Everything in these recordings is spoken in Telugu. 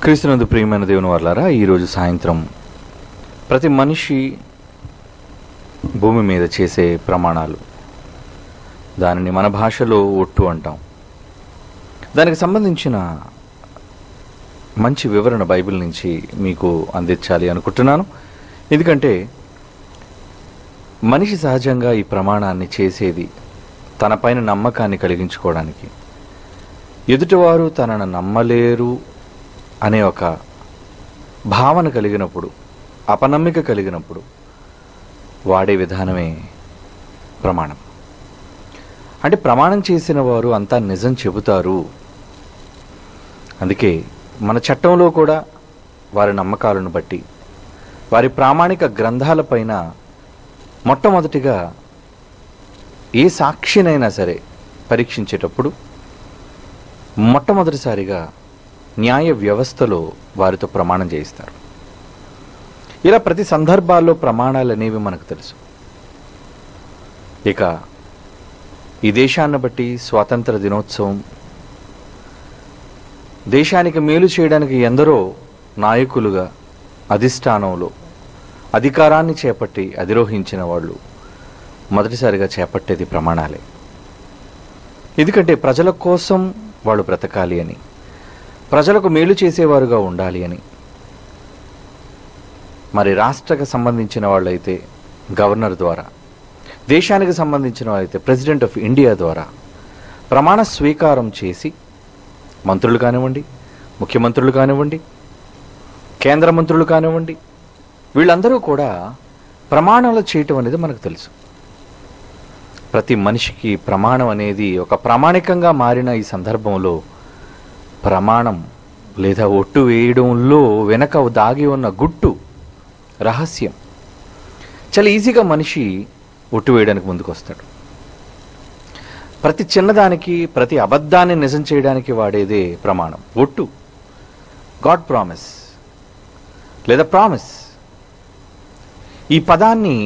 క్రీస్తునందు ప్రియమైన దేవుని వాళ్ళారా ఈరోజు సాయంత్రం ప్రతి మనిషి భూమి మీద చేసే ప్రమాణాలు దానిని మన భాషలో ఒట్టు అంటాం దానికి సంబంధించిన మంచి వివరణ బైబిల్ నుంచి మీకు అందించాలి అనుకుంటున్నాను ఎందుకంటే మనిషి సహజంగా ఈ ప్రమాణాన్ని చేసేది తనపైన నమ్మకాన్ని కలిగించుకోవడానికి ఎదుటివారు తనను నమ్మలేరు అనే ఒక భావన కలిగినప్పుడు అపనమ్మిక కలిగినప్పుడు వాడే విధానమే ప్రమాణం అంటే ప్రమాణం చేసిన వారు అంతా నిజం చెబుతారు అందుకే మన చట్టంలో కూడా వారి నమ్మకాలను బట్టి వారి ప్రామాణిక గ్రంథాలపైన మొట్టమొదటిగా ఏ సాక్షినైనా సరే పరీక్షించేటప్పుడు మొట్టమొదటిసారిగా న్యాయ వ్యవస్థలో వారితో ప్రమాణం చేయిస్తారు ఇలా ప్రతి సందర్భాల్లో ప్రమాణాలు అనేవి మనకు తెలుసు ఇక ఈ దేశాన్ని బట్టి స్వాతంత్ర దినోత్సవం దేశానికి మేలు చేయడానికి ఎందరో నాయకులుగా అధిష్టానంలో అధికారాన్ని చేపట్టి అధిరోహించిన వాళ్ళు మొదటిసారిగా చేపట్టేది ప్రమాణాలే ఎందుకంటే ప్రజల కోసం వాళ్ళు బ్రతకాలి అని ప్రజలకు మేలు చేసేవారుగా ఉండాలి అని మరి రాష్ట్రకు సంబంధించిన వాళ్ళైతే గవర్నర్ ద్వారా దేశానికి సంబంధించిన వాళ్ళైతే ప్రెసిడెంట్ ఆఫ్ ఇండియా ద్వారా ప్రమాణ స్వీకారం చేసి మంత్రులు కానివ్వండి ముఖ్యమంత్రులు కానివ్వండి కేంద్ర మంత్రులు కానివ్వండి వీళ్ళందరూ కూడా ప్రమాణాలు చేయటం అనేది మనకు తెలుసు ప్రతి మనిషికి ప్రమాణం అనేది ఒక ప్రామాణికంగా మారిన ఈ సందర్భంలో ప్రమాణం లేదా ఒట్టు వేయడంలో వెనక దాగి ఉన్న గుట్టు రహస్యం చాలా ఈజీగా మనిషి ఒట్టు వేయడానికి ముందుకు వస్తాడు ప్రతి చిన్నదానికి ప్రతి అబద్ధాన్ని నిజం చేయడానికి వాడేదే ప్రమాణం ఒట్టు గాడ్ ప్రామిస్ లేదా ప్రామిస్ ఈ పదాన్ని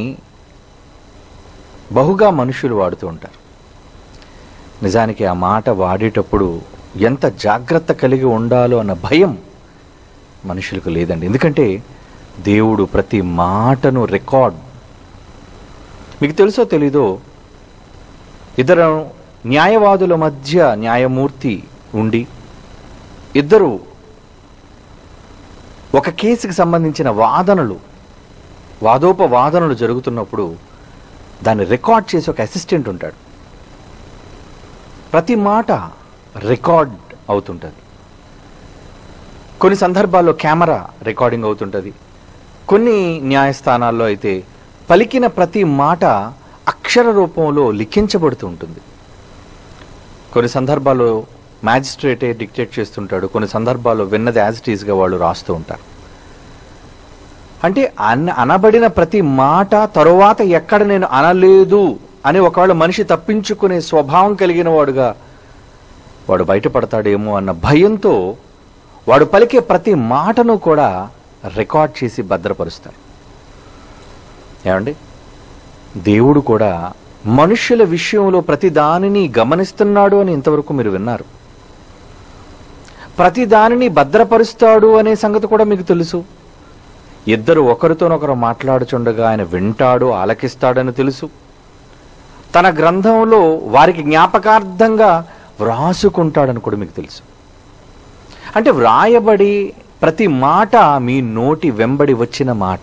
బహుగా మనుషులు వాడుతూ ఉంటారు నిజానికి ఆ మాట వాడేటప్పుడు ఎంత జాగ్రత్త కలిగి ఉండాలో అన్న భయం మనుషులకు లేదండి ఎందుకంటే దేవుడు ప్రతి మాటను రికార్డ్ మీకు తెలుసో తెలీదో ఇద్దరు న్యాయవాదుల మధ్య న్యాయమూర్తి ఉండి ఇద్దరు ఒక కేసుకి సంబంధించిన వాదనలు వాదోపవాదనలు జరుగుతున్నప్పుడు దాన్ని రికార్డ్ చేసి ఒక అసిస్టెంట్ ఉంటాడు ప్రతి మాట రికార్డ్ అవుతుంటుంది కొన్ని సందర్భాల్లో కెమెరా రికార్డింగ్ అవుతుంటుంది కొన్ని న్యాయస్థానాల్లో అయితే పలికిన ప్రతి మాట అక్షర రూపంలో లిఖించబడుతూ ఉంటుంది కొన్ని సందర్భాల్లో మ్యాజిస్ట్రేటే డిక్టేట్ చేస్తుంటాడు కొన్ని సందర్భాల్లో విన్నది యాజ్ ఇట్ ఈస్గా వాళ్ళు రాస్తూ ఉంటారు అంటే అన్న అనబడిన ప్రతి మాట తరువాత ఎక్కడ నేను అనలేదు అని ఒకవేళ మనిషి తప్పించుకునే స్వభావం కలిగిన వాడుగా వాడు బయటపడతాడేమో అన్న భయంతో వాడు పలికే ప్రతి మాటను కూడా రికార్డ్ చేసి భద్రపరుస్తారు ఏమండి దేవుడు కూడా మనుష్యుల విషయంలో ప్రతి దానిని గమనిస్తున్నాడు అని ఇంతవరకు మీరు విన్నారు ప్రతి దానిని భద్రపరుస్తాడు అనే సంగతి కూడా మీకు తెలుసు ఇద్దరు ఒకరితోనొకరు మాట్లాడుచుండగా ఆయన వింటాడు ఆలకిస్తాడని తెలుసు తన గ్రంథంలో వారికి జ్ఞాపకార్థంగా వ్రాసుకుంటాడని కూడా మీకు తెలుసు అంటే వ్రాయబడి ప్రతి మాట మీ నోటి వెంబడి వచ్చిన మాట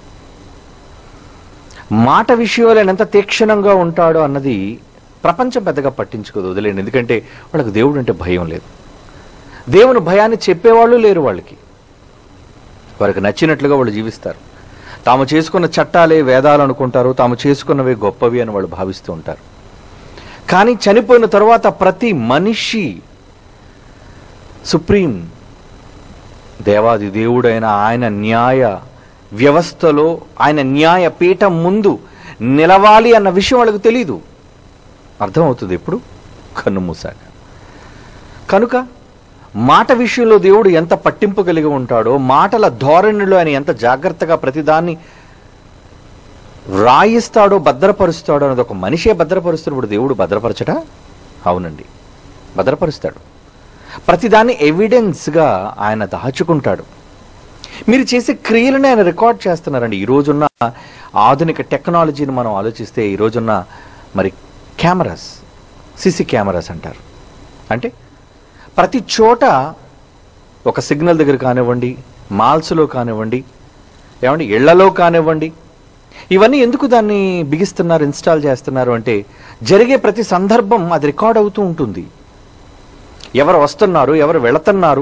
మాట విషయంలో ఆయన ఎంత తీక్షణంగా ఉంటాడో అన్నది ప్రపంచం పెద్దగా పట్టించుకోదు వదిలేండి ఎందుకంటే వాళ్ళకి దేవుడు అంటే భయం లేదు దేవుని భయాన్ని చెప్పేవాళ్ళు లేరు వాళ్ళకి వారికి నచ్చినట్లుగా వాళ్ళు జీవిస్తారు తాము చేసుకున్న చట్టాలే వేదాలు అనుకుంటారు తాము చేసుకున్నవే గొప్పవి అని వాళ్ళు భావిస్తూ ఉంటారు కానీ చనిపోయిన తరువాత ప్రతి మనిషి సుప్రీం దేవాది దేవుడైన ఆయన న్యాయ వ్యవస్థలో ఆయన న్యాయ పీఠం ముందు నిలవాలి అన్న విషయం వాళ్ళకు తెలీదు అర్థమవుతుంది ఎప్పుడు కన్ను మూసాక కనుక మాట విషయంలో దేవుడు ఎంత పట్టింపు కలిగి ఉంటాడో మాటల ధోరణిలో ఆయన ఎంత జాగ్రత్తగా ప్రతిదాన్ని రాయిస్తాడో భద్రపరుస్తాడో అనేది ఒక మనిషే భద్రపరుస్తున్నప్పుడు దేవుడు భద్రపరచడా అవునండి భద్రపరుస్తాడు ప్రతిదాన్ని ఎవిడెన్స్గా ఆయన దాచుకుంటాడు మీరు చేసే క్రియలను ఆయన రికార్డ్ చేస్తున్నారండి ఈ రోజున్న ఆధునిక టెక్నాలజీని మనం ఆలోచిస్తే ఈ రోజున్న మరి కెమెరాస్ సిసి కెమెరాస్ అంటారు అంటే ప్రతి చోట ఒక సిగ్నల్ దగ్గర కానివ్వండి మాల్స్లో కానివ్వండి ఏమండి ఇళ్లలో కానివ్వండి ఇవన్నీ ఎందుకు దాన్ని బిగిస్తున్నారు ఇన్స్టాల్ చేస్తున్నారు అంటే జరిగే ప్రతి సందర్భం అది రికార్డ్ అవుతూ ఉంటుంది ఎవరు వస్తున్నారు ఎవరు వెళుతున్నారు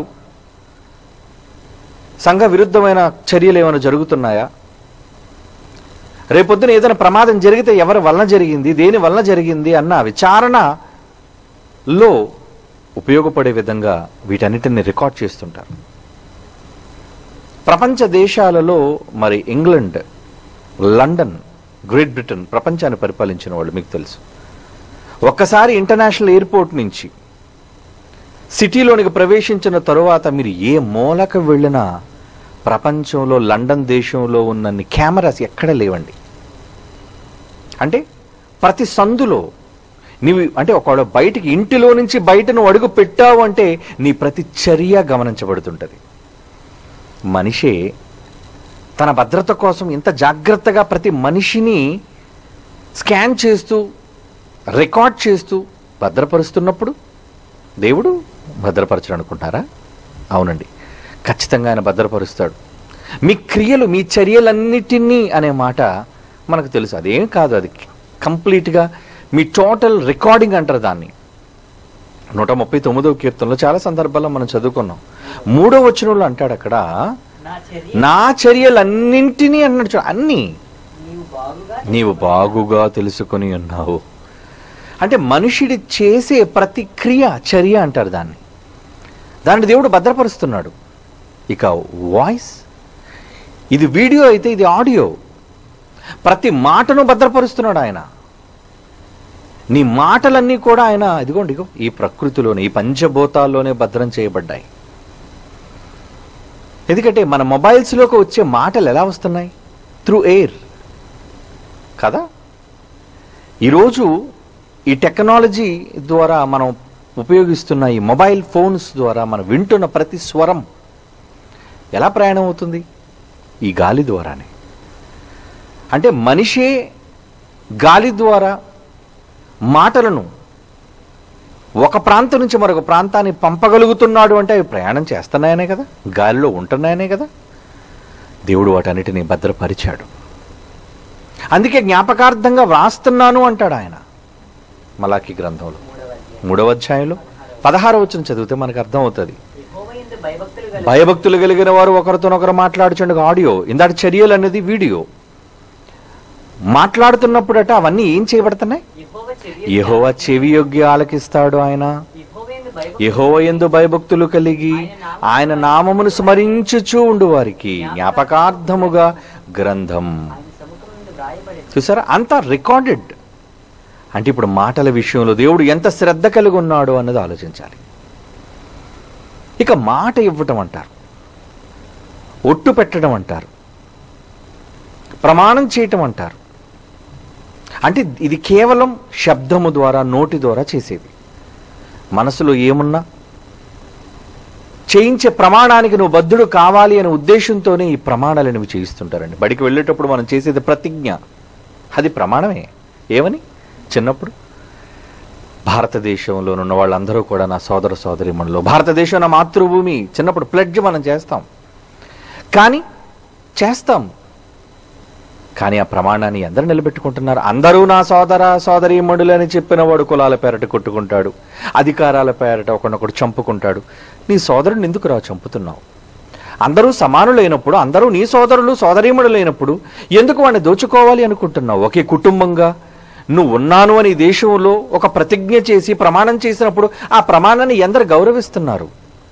సంఘ విరుద్ధమైన చర్యలు ఏమైనా జరుగుతున్నాయా రేపొద్దున ఏదైనా ప్రమాదం జరిగితే ఎవరి వలన జరిగింది దేని వలన జరిగింది అన్న విచారణలో ఉపయోగపడే విధంగా వీటన్నిటిని రికార్డ్ చేస్తుంటారు ప్రపంచ దేశాలలో మరి ఇంగ్లండ్ లండన్ గ్రేట్ బ్రిటన్ ప్రపంచాన్ని పరిపాలించిన వాళ్ళు మీకు తెలుసు ఒక్కసారి ఇంటర్నేషనల్ ఎయిర్పోర్ట్ నుంచి సిటీలోనికి ప్రవేశించిన తరువాత మీరు ఏ మూలకు వెళ్ళినా ప్రపంచంలో లండన్ దేశంలో ఉన్నన్ని కెమెరాస్ ఎక్కడ లేవండి అంటే ప్రతి సందులో నీవు అంటే ఒకవేళ బయటికి ఇంటిలో నుంచి బయట నువ్వు అడుగు పెట్టావు అంటే నీ ప్రతి చర్య గమనించబడుతుంటుంది మనిషే తన భద్రత కోసం ఇంత జాగ్రత్తగా ప్రతి మనిషిని స్కాన్ చేస్తూ రికార్డ్ చేస్తూ భద్రపరుస్తున్నప్పుడు దేవుడు భద్రపరచడు అనుకుంటారా అవునండి ఖచ్చితంగా ఆయన భద్రపరుస్తాడు మీ క్రియలు మీ చర్యలన్నిటినీ అనే మాట మనకు తెలుసు అదేం కాదు అది కంప్లీట్గా మీ టోటల్ రికార్డింగ్ అంటారు దాన్ని నూట ముప్పై తొమ్మిదవ కీర్తనలో చాలా సందర్భాల్లో మనం చదువుకున్నాం మూడో వచనంలో అంటాడు అక్కడ నా చర్య నా చర్యలన్నింటినీ అన్నాడు చూడు అన్నీ నీవు బాగుగా నీవు బాగుగా తెలుసుకొని ఉన్నావు అంటే మనుషుడి చేసే ప్రతి క్రియ చర్య అంటారు దాన్ని దాన్ని దేవుడు భద్రపరుస్తున్నాడు ఇక వాయిస్ ఇది వీడియో అయితే ఇది ఆడియో ప్రతి మాటను భద్రపరుస్తున్నాడు ఆయన నీ మాటలన్నీ కూడా ఆయన ఇదిగోండి ఇగో ఈ ప్రకృతిలోనే ఈ పంచభూతాల్లోనే భద్రం చేయబడ్డాయి ఎందుకంటే మన మొబైల్స్లోకి వచ్చే మాటలు ఎలా వస్తున్నాయి త్రూ ఎయిర్ కదా ఈరోజు ఈ టెక్నాలజీ ద్వారా మనం ఉపయోగిస్తున్న ఈ మొబైల్ ఫోన్స్ ద్వారా మనం వింటున్న ప్రతి స్వరం ఎలా ప్రయాణం అవుతుంది ఈ గాలి ద్వారానే అంటే మనిషే గాలి ద్వారా మాటలను ఒక ప్రాంతం నుంచి మరొక ప్రాంతాన్ని పంపగలుగుతున్నాడు అంటే అవి ప్రయాణం చేస్తున్నాయనే కదా గాలిలో ఉంటున్నాయనే కదా దేవుడు వాటన్నిటిని భద్రపరిచాడు అందుకే జ్ఞాపకార్థంగా వ్రాస్తున్నాను అంటాడు ఆయన మలాకి గ్రంథంలో మూడవ అధ్యాయం మూడవ అధ్యాయంలో పదహార వచ్చిన చదివితే మనకు అర్థం అవుతుంది యెహోవా యందు భయభక్తులు గల భయభక్తులు కలిగిన వారు ఒకరితోనొకరు మాట్లాడుచుండగా ఆడియో ఇందాటి చర్యలు అనేది వీడియో మాట్లాడుతున్నప్పుడట అవన్నీ ఏం చేయబడుతున్నాయి యెహోవా చర్య యెహోవా చెవి యొగ్గి ఆలకిస్తాడు ఆయన యెహోవా యందు భయభక్తులు యెహోవా యందు భయభక్తులు కలిగి ఆయన నామమును స్మరించుచూ ఉండు వారికి జ్ఞాపకార్థముగా గ్రంథం ఆయన సముఖం నుండి వ్రాయబడి చూసారా అంతా రికార్డెడ్ అంటే ఇప్పుడు మాటల విషయంలో దేవుడు ఎంత శ్రద్ధ కలిగి ఉన్నాడో అన్నది ఆలోచించాలి ఇక మాట ఇవ్వటం అంటారు ఒట్టు పెట్టడం అంటారు ప్రమాణం చేయటం అంటారు అంటే ఇది కేవలం శబ్దము ద్వారా నోటి ద్వారా చేసేది మనసులో ఏమున్నా చేయించే ప్రమాణానికి నువ్వు బద్ధుడు కావాలి అనే ఉద్దేశంతోనే ఈ ప్రమాణాలు అనేవి చేయిస్తుంటారండి బడికి వెళ్ళేటప్పుడు మనం చేసేది ప్రతిజ్ఞ అది ప్రమాణమే ఏమని చిన్నప్పుడు భారతదేశంలో ఉన్న వాళ్ళందరూ కూడా నా సోదర సోదరిమణులు భారతదేశం నా మాతృభూమి చిన్నప్పుడు ప్లెడ్జ్ మనం చేస్తాం కానీ చేస్తాం కానీ ఆ ప్రమాణాన్ని అందరూ నిలబెట్టుకుంటున్నారు అందరూ నా సోదర సోదరీమణులు అని చెప్పిన వాడు కులాల పేరట కొట్టుకుంటాడు అధికారాల పేరట ఒకనొకడు చంపుకుంటాడు నీ సోదరుని ఎందుకు రా చంపుతున్నావు అందరూ సమానులైనప్పుడు అందరూ నీ సోదరులు సోదరీమణులైనప్పుడు ఎందుకు వాడిని దోచుకోవాలి అనుకుంటున్నావు ఒకే కుటుంబంగా నువ్వు ఉన్నాను అని ఈ దేశంలో ఒక ప్రతిజ్ఞ చేసి ప్రమాణం చేసినప్పుడు ఆ ప్రమాణాన్ని ఎందరు గౌరవిస్తున్నారు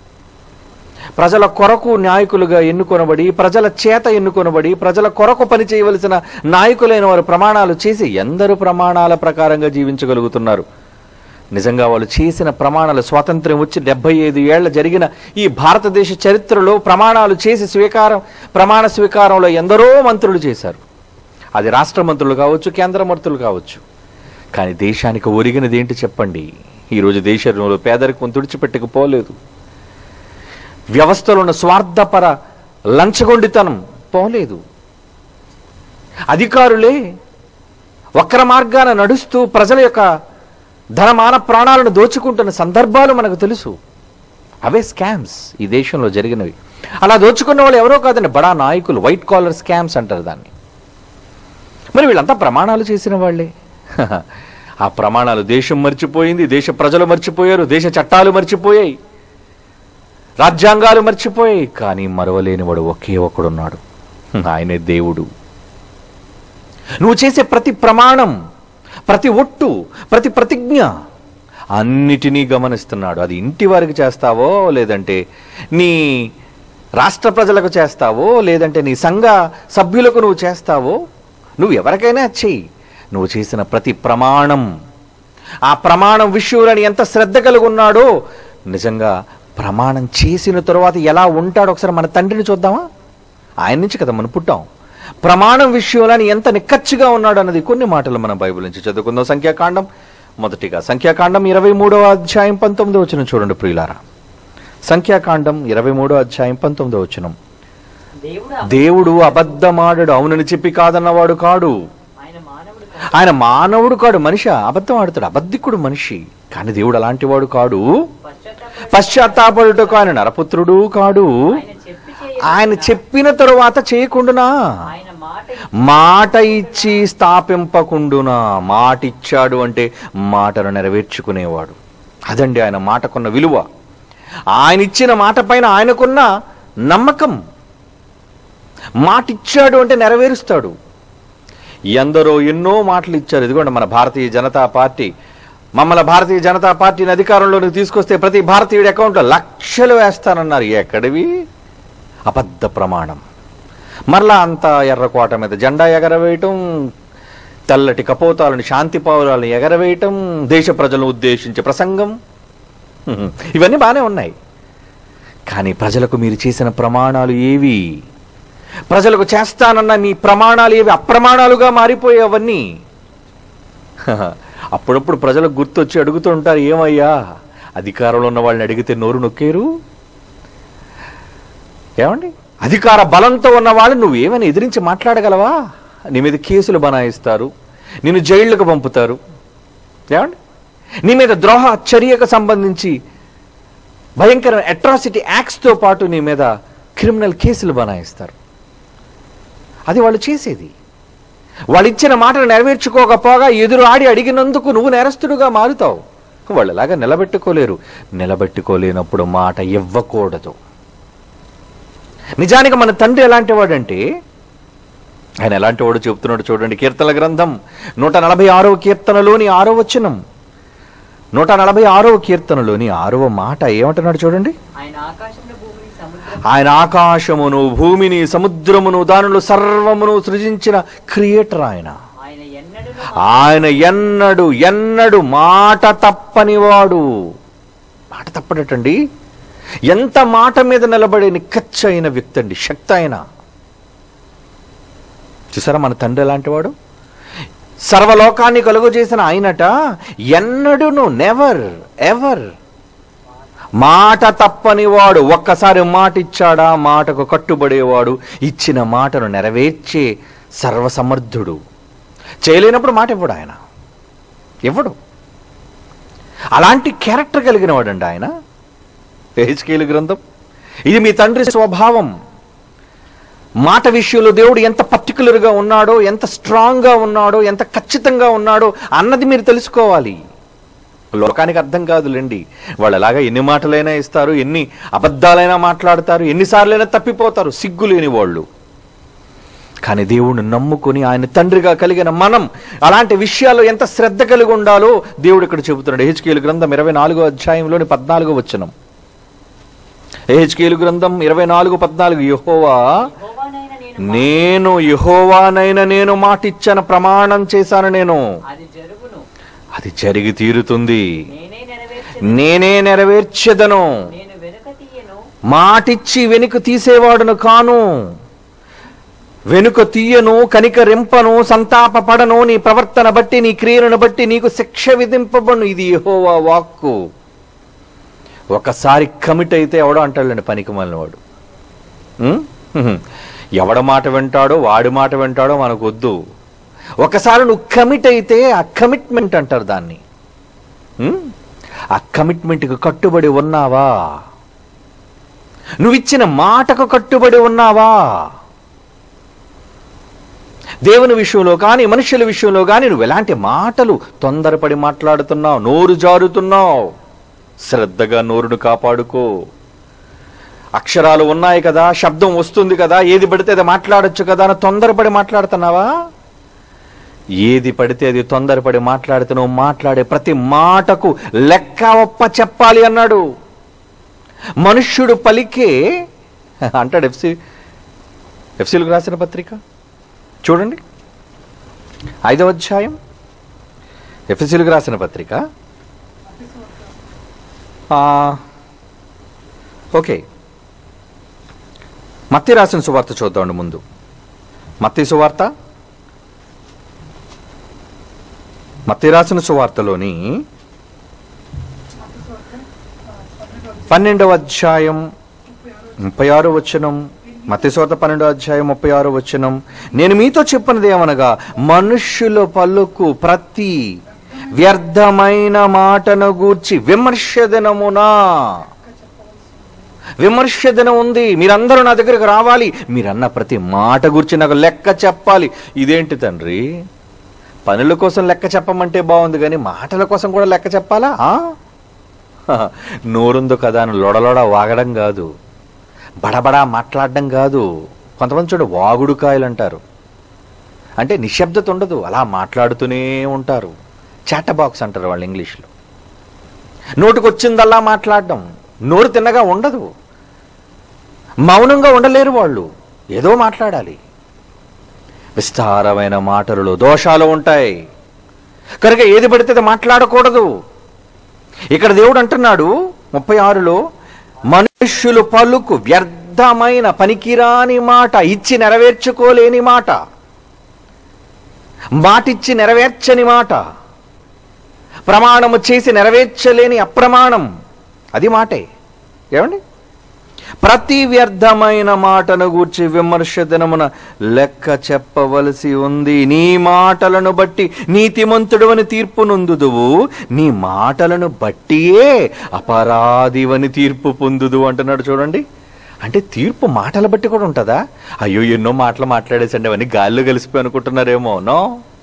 ప్రజల కొరకు నాయకులుగా ఎన్నుకొనబడి ప్రజల చేత ఎన్నుకొనబడి ప్రజల కొరకు పని చేయవలసిన నాయకులైన వారు ప్రమాణాలు చేసి ఎందరు ప్రమాణాల ప్రకారంగా జీవించగలుగుతున్నారు నిజంగా వాళ్ళు చేసిన ప్రమాణాలు స్వాతంత్ర్యం వచ్చి డెబ్బై ఐదు ఏళ్ల జరిగిన ఈ భారతదేశ చరిత్రలో ప్రమాణాలు చేసి స్వీకారం ప్రమాణ స్వీకారంలో ఎందరో మంత్రులు చేశారు అది రాష్ట్ర మంత్రులు కావచ్చు కేంద్ర మంత్రులు కావచ్చు కానీ దేశానికి ఒరిగినది ఏంటి చెప్పండి ఈరోజు దేశంలో పేదరికం తుడిచిపెట్టకపోలేదు వ్యవస్థలో ఉన్న స్వార్థపర లంచగొండితనం పోలేదు అధికారులే వక్ర మార్గాన నడుస్తూ ప్రజల యొక్క ధనమాన ప్రాణాలను దోచుకుంటున్న సందర్భాలు మనకు తెలుసు అవే స్కామ్స్ ఈ దేశంలో జరిగినవి అలా దోచుకున్న వాళ్ళు ఎవరో కాదండి బడా నాయకులు వైట్ కాలర్ స్కామ్స్ అంటారు దాన్ని మరి వీళ్ళంతా ప్రమాణాలు చేసిన వాళ్ళే ఆ ప్రమాణాలు దేశం మర్చిపోయింది దేశ ప్రజలు మర్చిపోయారు దేశ చట్టాలు మర్చిపోయాయి రాజ్యాంగాలు మర్చిపోయాయి కానీ మరవలేనివాడు ఒకే ఒకడున్నాడు ఆయనే దేవుడు నువ్వు చేసే ప్రతి ప్రమాణం ప్రతి ఒట్టు ప్రతి ప్రతిజ్ఞ అన్నిటినీ గమనిస్తున్నాడు అది ఇంటి వారికి చేస్తావో లేదంటే నీ రాష్ట్ర ప్రజలకు చేస్తావో లేదంటే నీ సంఘ సభ్యులకు నువ్వు చేస్తావో నువ్వు ఎవరికైనా చెయ్యి నువ్వు చేసిన ప్రతి ప్రమాణం ఆ ప్రమాణం విషయంలో ఎంత శ్రద్ధ కలిగి ఉన్నాడో నిజంగా ప్రమాణం చేసిన తరువాత ఎలా ఉంటాడో ఒకసారి మన తండ్రిని చూద్దామా ఆయన నుంచి కదా మనం పుట్టాం ప్రమాణం విషయంలో ఆయన ఎంత నిక్కచ్చిగా ఉన్నాడు అన్నది కొన్ని మాటలు మనం బైబిల్ నుంచి చదువుకుందాం సంఖ్యాకాండం మొదటిగా సంఖ్యాకాండం ఇరవై మూడవ అధ్యాయం పంతొమ్మిదో వచ్చిన చూడండి ప్రియులారా సంఖ్యాకాండం ఇరవై మూడో అధ్యాయం పంతొమ్మిదో వచ్చినం దేవుడు దేవుడు అబద్ధమాడడు అవునని చెప్పి కాదన్నవాడు కాడు ఆయన మానవుడు కాదు. ఆయన మానవుడు కాడు మనిషి అబద్ధం ఆడుతాడు అబద్ధికుడు మనిషి కానీ దేవుడు అలాంటి వాడు కాడు పశ్చాత్తాప పశ్చాత్తాపడుటకు ఆయన నరపుత్రుడు కాడు ఆయన చెప్పి చేయ ఆయన చెప్పిన తరువాత చేయకుండునా ఆయన మాట మాట ఇచ్చి స్థాపింపకుండునా మాట ఇచ్చాడు అంటే మాటను నెరవేర్చుకునేవాడు అదండి ఆయన మాటకున్న విలువ ఆయన ఇచ్చిన మాట పైన ఆయనకున్న నమ్మకం మాట ఇచ్చాడు అంటే నెరవేరుస్తాడు ఎందరో ఎన్నో మాటలు ఇచ్చారు ఇదిగోండి మన భారతీయ జనతా పార్టీ మమ్మల్ని భారతీయ జనతా పార్టీని అధికారంలోకి తీసుకొస్తే ప్రతి భారతీయుడి అకౌంట్లో లక్షలు వేస్తానన్నారు ఎక్కడివి అబద్ధ ప్రమాణం మరలా అంత ఎర్రకోట మీద జెండా ఎగరవేయటం తెల్లటి కపోతాలను శాంతి పౌరాలను ఎగరవేయటం దేశ ప్రజలను ఉద్దేశించి ప్రసంగం హ్మ్. ఇవన్నీ బాగానే ఉన్నాయి కానీ ప్రజలకు మీరు చేసిన ప్రమాణాలు ఏవి ప్రజలకు చేస్తానన్న మీ ప్రమాణాలు ఏవి అప్రమాణాలుగా మారిపోయాయి అవన్నీ హహ. అప్పుడప్పుడు ప్రజలకు గుర్తొచ్చి అడుగుతూ ఉంటారు ఏమయ్యా అధికారంలో ఉన్న వాళ్ళని అడిగితే నోరు నొక్కేరు ఏమండి అధికార బలంతో ఉన్న వాళ్ళు నువ్వేమైనా ఎదిరించి మాట్లాడగలవా నీ మీద కేసులు బనాయిస్తారు నిన్ను జైళ్ళకు పంపుతారు ఏమండి నీ మీద ద్రోహ చర్యకు సంబంధించి భయంకర అట్రాసిటీ యాక్ట్స్తో పాటు నీ మీద క్రిమినల్ కేసులు బనాయిస్తారు అది వాళ్ళు చేసేది వాళ్ళు ఇచ్చిన మాటను నెరవేర్చుకోకపోగా ఎదురు ఆడి అడిగినందుకు నువ్వు నేరస్తుడుగా మారుతావు వాళ్ళు అలాగా నిలబెట్టుకోలేరు నిలబెట్టుకోలేనప్పుడు మాట ఇవ్వకూడదు నిజానికి మన తండ్రి ఎలాంటి వాడంటే ఆయన ఎలాంటి వాడు చెబుతున్నాడు చూడండి కీర్తన గ్రంథం నూట నలభై ఆరవ కీర్తనలోని ఆరో వచనం నూట నలభై ఆరవ కీర్తనలోని ఆరవ మాట ఏమంటున్నాడు చూడండి ఆయన ఆకాశంలో భూమిని సముద్రం ఆయన ఆకాశమును భూమిని సముద్రమును దానిలో సర్వమును సృజించిన క్రియేటర్ ఆయన ఆయన ఎన్నడూ ఆయన ఎన్నడు ఎన్నడు మాట తప్పనివాడు మాట తప్పడటండి ఎంత మాట మీద నిలబడే నిక్కచ్చైన వ్యక్తి అండి శక్తి ఆయన చూసారా మన తండ్రి ఎలాంటి వాడు సర్వలోకాన్ని కలుగు చేసిన ఆయనట ఎన్నడును నెవర్ ఎవర్ మాట తప్పనివాడు ఒక్కసారి మాట ఇచ్చాడా మాటకు కట్టుబడేవాడు ఇచ్చిన మాటను నెరవేర్చే సర్వసమర్థుడు చేయలేనప్పుడు మాట ఇవ్వడు ఆయన ఇవ్వడు అలాంటి క్యారెక్టర్ కలిగిన వాడండి ఆయన హెచ్కేలు గ్రంథం ఇది మీ తండ్రి స్వభావం మాట విషయంలో దేవుడు ఎంత పర్టికులర్గా ఉన్నాడో ఎంత స్ట్రాంగ్గా ఉన్నాడో ఎంత ఖచ్చితంగా ఉన్నాడో అన్నది మీరు తెలుసుకోవాలి లోకానికి అర్థం కాదులేండి వాళ్ళు ఎలాగా ఎన్ని మాటలైనా ఇస్తారు ఎన్ని అబద్ధాలైనా మాట్లాడతారు ఎన్నిసార్లైనా తప్పిపోతారు సిగ్గు లేని వాళ్ళు కానీ దేవుణ్ణి నమ్ముకొని ఆయన తండ్రిగా కలిగిన మనం అలాంటి విషయాల్లో ఎంత శ్రద్ధ కలిగి ఉండాలో దేవుడు ఇక్కడ చెబుతున్నాడు హెచ్కేలు గ్రంథం ఇరవై నాలుగో అధ్యాయంలోని పద్నాలుగో వచనం హెచ్కేలు గ్రంథం ఇరవై నాలుగు పద్నాలుగు యెహోవా యెహోవానైన నేను నేను యెహోవానైన నేను మాటిచ్చాన ప్రమాణం చేశాను నేను అది జరుగును అది జరిగి తీరుతుంది నేనే నెరవేర్చ నేనే నెరవేర్చెదను నేను వెనుక తీయను మాటిచ్చి వెనుక తీసేవాడును కాను వెనుక తీయను కనికరింపను సంతాపపడను నీ ప్రవర్తన బట్టి నీ క్రియలను బట్టి నీకు శిక్ష విధింపబడును ఇది యెహోవా వాక్కు ఒకసారి కమిట్ అయితే ఎవడో అంటాడండి పనికి వాడు ఉం? హ్మ్. ఎవడ మాట వింటాడో వాడి మాట వింటాడో మనకు వద్దు ఒకసారి నువ్వు కమిట్ అయితే ఆ కమిట్మెంట్ అంటారు దాన్ని ఉం? ఆ కమిట్మెంట్కి కట్టుబడి ఉన్నావా నువ్వు ఇచ్చిన మాటకు కట్టుబడి ఉన్నావా దేవుని విషయంలో కానీ మనుషుల విషయంలో కానీ నువ్వు ఎలాంటి మాటలు తొందరపడి మాట్లాడుతున్నావు నోరు జారుతున్నావు శ్రద్ధగా నోరును కాపాడుకో అక్షరాలు ఉన్నాయి కదా శబ్దం వస్తుంది కదా ఏది పడితే అది మాట్లాడొచ్చు కదా అని తొందరపడి మాట్లాడుతున్నావా ఏది పడితే అది తొందరపడి మాట్లాడితే నువ్వు మాట్లాడే ప్రతి మాటకు లెక్క ఒప్ప చెప్పాలి అన్నాడు మనుష్యుడు పలికే అంటాడు ఎఫ్సి ఎఫ్సీలకు రాసిన పత్రిక చూడండి ఐదవ అధ్యాయం ఎఫ్ఎస్సీలకు రాసిన పత్రిక ఆ, ఓకే మత్తి రాసిన సువార్త చూద్దామండి ముందు మత్తి సువార్త మత్తి రాసిన సువార్తలోని పన్నెండవ అధ్యాయం ముప్పై ఆరు వచనం మత్స్యవార్త పన్నెండో అధ్యాయం ముప్పై ఆరు వచనం నేను మీతో చెప్పినది ఏమనగా మనుష్యుల పలుకు ప్రతి వ్యర్థమైన మాటను గూర్చి విమర్శ దినమునా విమర్శ దినం ఉంది మీరందరూ నా దగ్గరికి రావాలి మీరన్న ప్రతి మాట గురించి నాకు లెక్క చెప్పాలి ఇదేంటి తండ్రి పనుల కోసం లెక్క చెప్పమంటే బాగుంది కానీ మాటల కోసం కూడా లెక్క చెప్పాలా ఆ? హ, నోరుందో కదా అని లొడలొడ వాగడం కాదు బడబడా మాట్లాడడం కాదు కొంతమంది చూడ వాగుడు కాయలు అంటారు అంటే నిశ్శబ్దత ఉండదు అలా మాట్లాడుతూనే ఉంటారు చాట బాక్స్ అంటారు వాళ్ళు ఇంగ్లీష్లో నోటికి వచ్చిందల్లా మాట్లాడడం నోరు తిన్నగా ఉండదు మౌనంగా ఉండలేరు వాళ్ళు ఏదో మాట్లాడాలి విస్తారమైన మాటలలో దోషాలు ఉంటాయి కనుక ఏది పడితే అది మాట్లాడకూడదు ఇక్కడ దేవుడు అంటున్నాడు ముప్పై ఆరులో మనుష్యులు పలుకు వ్యర్థమైన పనికిరాని మాట ఇచ్చి నెరవేర్చుకోలేని మాట మాటిచ్చి నెరవేర్చని మాట ప్రమాణము చేసి నెరవేర్చలేని అప్రమాణం అది మాటే ఏమండి ప్రతి వ్యర్థమైన మాటను గూర్చి విమర్శ దినమున లెక్క చెప్పవలసి ఉంది నీ మాటలను బట్టి నీతిమంతుడవని తీర్పు నొందుదువు నీ మాటలను బట్టియే అపరాధివని తీర్పు పొందుదు అంటున్నాడు చూడండి అంటే తీర్పు మాటల బట్టి కూడా ఉంటుందా అయ్యో ఎన్నో మాటలు మాట్లాడేసండి అవన్నీ గాల్లో కలిసిపోయి అనుకుంటున్నారేమో నో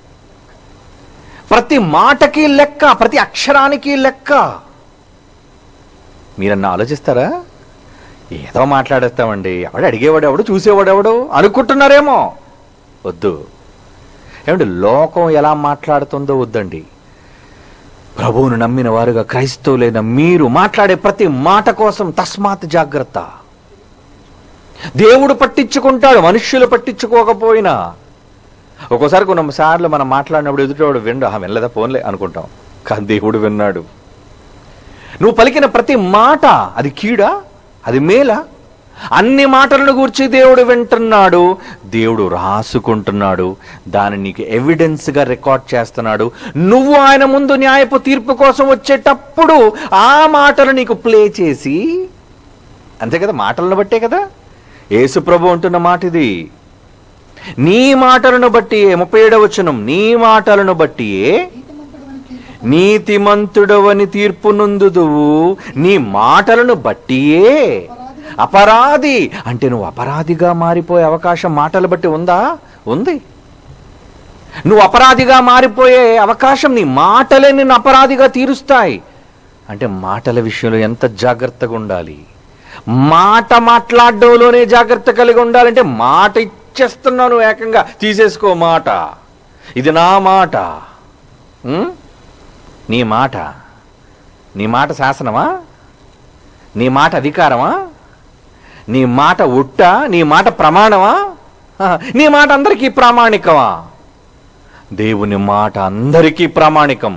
ప్రతి మాటకి లెక్క ప్రతి అక్షరానికి లెక్క మీరన్నా ఆలోచిస్తారా ఏదో మాట్లాడేస్తామండి ఎవడు అడిగేవాడు ఎవడు చూసేవాడు ఎవడు అనుకుంటున్నారేమో వద్దు ఏమండి లోకం ఎలా మాట్లాడుతుందో వద్దండి ప్రభువును నమ్మిన వారుగా క్రైస్తవులైన మీరు మాట్లాడే ప్రతి మాట కోసం తస్మాత్ జాగ్రత్త దేవుడు పట్టించుకుంటాడు మనుష్యులు పట్టించుకోకపోయినా ఒక్కోసారి కొన్ని సార్లు మనం మాట్లాడినప్పుడు ఎదుటివాడు విండు ఆ వినలేదా ఫోన్లే అనుకుంటాం కానీ దేవుడు విన్నాడు నువ్వు పలికిన ప్రతి మాట అది కీడా అది మేలా అన్ని మాటలను గూర్చి దేవుడు వింటున్నాడు దేవుడు రాసుకుంటున్నాడు దాన్ని నీకు ఎవిడెన్స్గా రికార్డ్ చేస్తున్నాడు నువ్వు ఆయన ముందు న్యాయపు తీర్పు కోసం వచ్చేటప్పుడు ఆ మాటలు నీకు ప్లే చేసి అంతే కదా మాటలను బట్టే కదా యేసు ప్రభు అంటున్న మాట ఇది నీ మాటలను బట్టి ముప్పై ఏడవ వచనం నీ మాటలను బట్టియే నీతిమంతుడవని తీర్పు నొందుదువు నీ మాటలను బట్టియే అపరాధి అంటే నువ్వు అపరాధిగా మారిపోయే అవకాశం మాటలు బట్టి ఉందా ఉంది నువ్వు అపరాధిగా మారిపోయే అవకాశం నీ మాటలే నిన్ను అపరాధిగా తీరుస్తాయి అంటే మాటల విషయంలో ఎంత జాగ్రత్తగా ఉండాలి మాట మాట్లాడడంలోనే జాగ్రత్త కలిగి ఉండాలంటే మాట ఇచ్చేస్తున్నాను ఏకంగా తీసేసుకో మాట ఇది నా మాట ఉం? నీ మాట నీ మాట శాసనమా నీ మాట అధికారమా నీ మాట ఉట్ట నీ మాట ప్రమాణమా ఆహా, నీ మాట అందరికీ ప్రామాణికమా దేవుని మాట అందరికీ ప్రామాణికం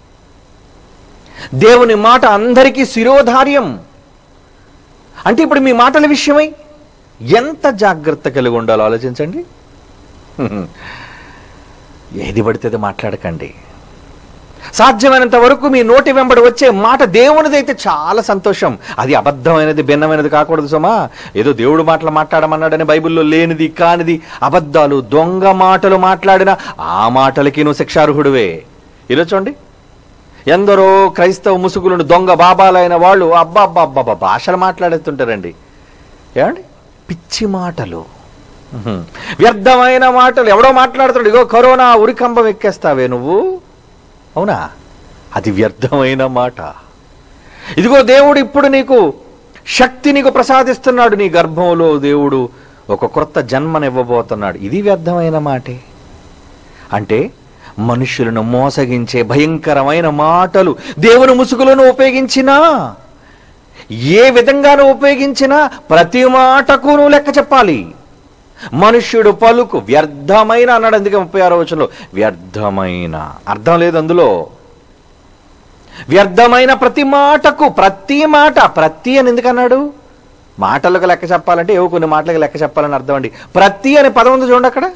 దేవుని మాట అందరికీ శిరోధార్యం అంటే ఇప్పుడు మీ మాటల విషయమై ఎంత జాగ్రత్త కలిగి ఉండాలో ఆలోచించండి ఏది పడితే అది మాట్లాడకండి సాధ్యమైనంత వరకు మీ నోటి వెంబడి వచ్చే మాట దేవునిదైతే చాలా సంతోషం అది అబద్ధమైనది భిన్నమైనది కాకూడదు సుమా ఏదో దేవుడు మాటలు మాట్లాడమన్నాడని బైబిల్లో లేనిది కానిది అబద్ధాలు దొంగ మాటలు మాట్లాడిన ఆ మాటలకి నువ్వు శిక్షార్హుడివే ఈరోజు చూడండి ఎందరో క్రైస్తవ ముసుగులను దొంగ బాబాలైన వాళ్ళు అబ్బా అబ్బా అబ్బా అబ్బా భాషలు మాట్లాడుతుంటారండి ఏమండి పిచ్చి మాటలు ఉహుం. వ్యర్థమైన మాటలు ఎవడో మాట్లాడుతాడు ఇగో కరోనా ఉరికంబం ఎక్కేస్తావే నువ్వు అవునా అది వ్యర్థమైన మాట ఇదిగో దేవుడు ఇప్పుడు నీకు శక్తి నీకు ప్రసాదిస్తున్నాడు నీ గర్భంలో దేవుడు ఒక క్రొత్త జన్మనివ్వబోతున్నాడు ఇది వ్యర్థమైన మాటే అంటే మనుషులను మోసగించే భయంకరమైన మాటలు దేవుని ముసుగులను ఉపయోగించినా ఏ విధంగానూ ఉపయోగించినా ప్రతి మాటకు నువ్వు లెక్క చెప్పాలి మనుష్యుడు పలుకు వ్యర్థమైన అన్నాడు అందుకే ముప్పై ఆరో వచనంలో వ్యర్థమైన అర్థం లేదు అందులో వ్యర్థమైన ప్రతి మాటకు ప్రతి మాట ప్రతి అని ఎందుకు అన్నాడు మాటలకు లెక్క చెప్పాలంటే ఏవో కొన్ని మాటలకు లెక్క చెప్పాలని అర్థం అండి ప్రతి అనే పదం ఉంది చూడండి అక్కడ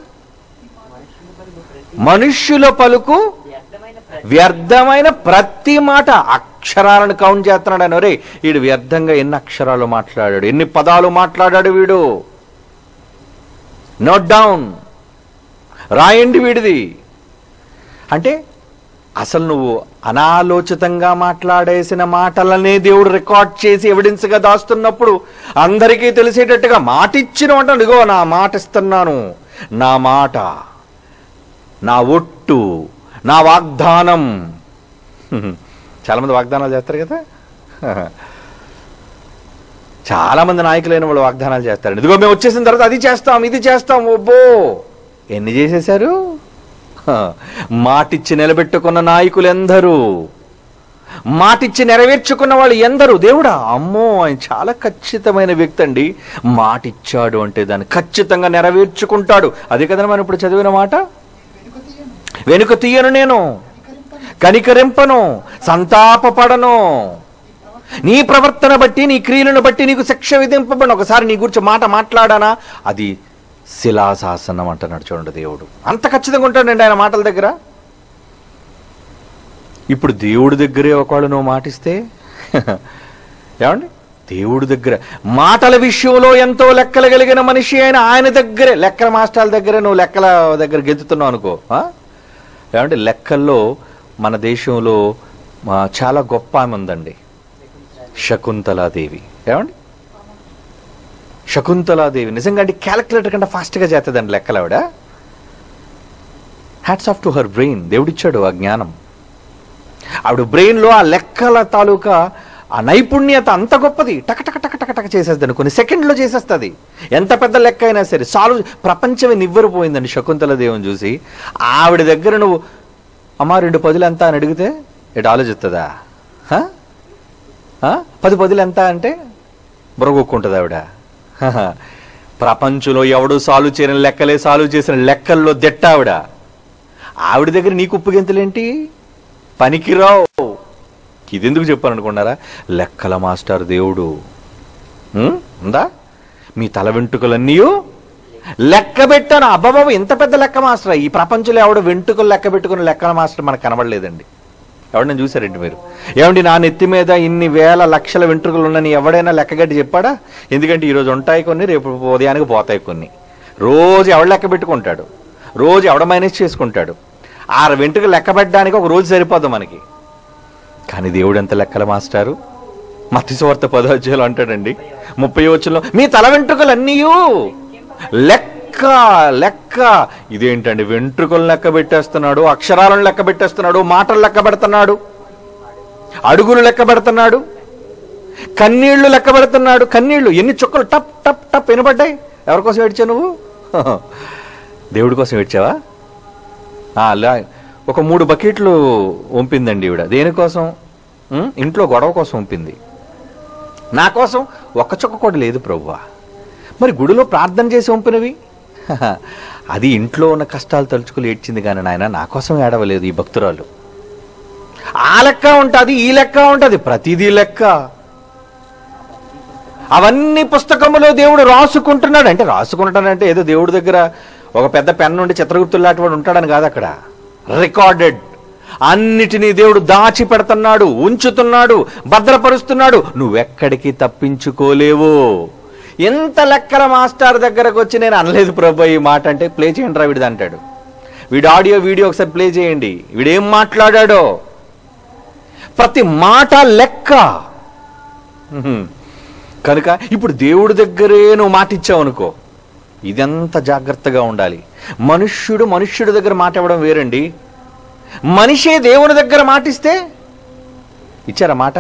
మనుష్యుల పలుకు వ్యర్థమైన ప్రతి వ్యర్థమైన ప్రతి మాట అక్షరాలను కౌంట్ చేస్తున్నాడు అని ఒరే వీడు వ్యర్థంగా ఎన్ని అక్షరాలు మాట్లాడాడు ఎన్ని పదాలు మాట్లాడాడు వీడు నోట్ డౌన్ రాయండి వీడిది అంటే అసలు నువ్వు అనాలోచితంగా మాట్లాడేసిన మాటలనే దేవుడు రికార్డ్ చేసి ఎవిడెన్స్గా దాస్తున్నప్పుడు అందరికీ తెలిసేటట్టుగా మాట ఇచ్చిన అంటాడు ఇగో నా మాట ఇస్తున్నాను నా మాట నా ఒట్టు నా వాగ్దానం చాలా మంది వాగ్దానాలు చేస్తారు కదా చాలా మంది నాయకులైన వాళ్ళు వాగ్దానాలు చేస్తారు ఇదిగో మేము వచ్చేసిన తర్వాత అది చేస్తాం ఇది చేస్తాం ఒబ్బో ఎన్ని చేసేశారు హ, మాటిచ్చి నిలబెట్టుకున్న నాయకులు ఎందరు మాటిచ్చి నెరవేర్చుకున్న వాళ్ళు ఎందరు దేవుడా అమ్మో ఆయన చాలా ఖచ్చితమైన వ్యక్తి అండి మాటిచ్చాడు అంటే దాన్ని ఖచ్చితంగా నెరవేర్చుకుంటాడు అదే కదా మనం ఇప్పుడు చదివిన మాట వెనుక తీయను నేను కనికరింపను సంతాపపడను నీ ప్రవర్తన బట్టి నీ క్రియలను బట్టి నీకు శిక్ష విధింపబడిన ఒకసారి నీ గురించి మాట మాట్లాడానా అది శిలాశాసనం అంటున్నాడు చూడండి దేవుడు అంత ఖచ్చితంగా ఉంటాడండి ఆయన మాటల దగ్గర ఇప్పుడు దేవుడి దగ్గరే ఒకళ్ళు నువ్వు మాటిస్తే ఏమండి దేవుడి దగ్గర మాటల విషయంలో ఎంతో లెక్కలు కలిగిన మనిషి అయిన ఆయన దగ్గరే లెక్కల మాస్టర్ల దగ్గర నువ్వు లెక్కల దగ్గర గెంతుతున్నావు అనుకో ఆ? ఏమంటే లెక్కల్లో మన దేశంలో ఆ, చాలా గొప్ప ఆమె ఉందండి శకుంతలాదేవి ఏమండి శకుంతలాదేవి నిజంగా అంటే క్యాలిక్యులేటర్ కంటే ఫాస్ట్గా చేస్తుందండి లెక్కలు ఆవిడ hats off to her brain దేవుడిచ్చాడు ఆ జ్ఞానం ఆవిడ బ్రెయిన్లో ఆ లెక్కల తాలూకా ఆ నైపుణ్యత అంత గొప్పది టక టక టక టక టక చేసేస్తుంది కొన్ని సెకండ్లో చేసేస్తుంది ఎంత పెద్ద లెక్క అయినా సరే సాల్వ్ ప్రపంచమే నివ్వెరపోయిందండి శకుంతల దేవుని చూసి ఆవిడ దగ్గర నువ్వు అమ్మా రెండు పదులు ఎంత అని అడిగితే ఇటు ఆలోచిస్తుందా హ? ఆ? పది పదులు ఎంత అంటే బుర్రగొక్కుంటుంది ఆవిడ హహ. ప్రపంచంలో ఎవడు సాల్వ్ చేయని లెక్కలే సాల్వ్ చేసిన లెక్కల్లో దిట్ట ఆవిడ ఆవిడ దగ్గర నీకు ఉప్పుగింతలేంటి పనికిరావు ఇది ఎందుకు చెప్పాను అనుకున్నారా లెక్కల మాస్టర్ దేవుడు ఉం? ఉందా మీ తల వెంట్రుకలన్నీ లెక్క పెట్టాను అబ్బాబాబు ఇంత పెద్ద లెక్క మాస్టర్ ఈ ప్రపంచంలో ఎవడు వెంట్రుకలు లెక్క పెట్టుకున్న లెక్కల మాస్టర్ మనకు కనబడలేదండి ఎవడన్నా చూసారండి మీరు ఏమండి నా నెత్తి మీద ఇన్ని వేల లక్షల వెంట్రుకలు ఉన్నని ఎవడైనా లెక్కగట్టి చెప్పాడా ఎందుకంటే ఈరోజు ఉంటాయి కొన్ని రేపు ఉదయానికి పోతాయి కొన్ని రోజు ఎవడు లెక్క పెట్టుకుంటాడు రోజు ఎవడ మైనస్ చేసుకుంటాడు ఆ వెంట్రుకలు లెక్క పెట్టడానికి ఒక రోజు సరిపోదు మనకి కానీ దేవుడు ఎంత లెక్కల మాస్టారు మత్స్యవార్త పదోధ్యాయులు అంటాడండి ముప్పై వచ్చులో మీ తల వెంట్రుకలు అన్నీయు లెక్క లెక్క ఇదేంటండి వెంట్రుకలు లెక్క పెట్టేస్తున్నాడు అక్షరాలను లెక్క పెట్టేస్తున్నాడు మాటలు లెక్క పెడుతున్నాడు అడుగులు లెక్క పెడుతున్నాడు కన్నీళ్లు లెక్క పెడుతున్నాడు కన్నీళ్లు ఎన్ని చుక్కలు టప్ టప్ టప్ వినబడ్డాయి ఎవరి కోసం ఏడ్చావు నువ్వు దేవుడి కోసం ఏడ్చావా ఆ, లా ఒక మూడు బకెట్లు వంపిందండి ఈవిడ దేనికోసం ఉం? ఇంట్లో గొడవ కోసం వంపింది నా కోసం ఒక్క చుక్క కూడా లేదు ప్రభువా మరి గుడిలో ప్రార్థన చేసి వంపినవి హహ, అది ఇంట్లో ఉన్న కష్టాలు తలుచుకుని ఏడ్చింది కానీ నాయన నా కోసం ఏడవలేదు ఈ భక్తురాలు ఆ లెక్క ఉంటుంది ఈ లెక్క ఉంటుంది ప్రతిదీ లెక్క అవన్నీ పుస్తకములో దేవుడు రాసుకుంటున్నాడు అంటే రాసుకుంటాడంటే ఏదో దేవుడి దగ్గర ఒక పెద్ద పెన్ నుండి చిత్రగుప్తులు లాంటి వాడు ఉంటాడని కాదు అక్కడ రికార్డెడ్ అన్నిటినీ దేవుడు దాచి పెడుతున్నాడు ఉంచుతున్నాడు భద్రపరుస్తున్నాడు నువ్వెక్కడికి తప్పించుకోలేవు ఎంత లెక్కల మాస్టర్ దగ్గరకు వచ్చి నేను అనలేదు ప్రభు ఈ మాట అంటే ప్లే చేయండి రా వీడిది అంటాడు వీడి ఆడియో వీడియో ఒకసారి ప్లే చేయండి వీడేం మాట్లాడాడో ప్రతి మాట లెక్క హ్మ్. కనుక ఇప్పుడు దేవుడి దగ్గరే నువ్వు మాట ఇచ్చావు అనుకో ఇదంత జాగ్రత్తగా ఉండాలి మనుష్యుడు మనుష్యుడి దగ్గర మాట ఇవ్వడం వేరండి మనిషే దేవుని దగ్గర మాటిస్తే ఇచ్చారా మాట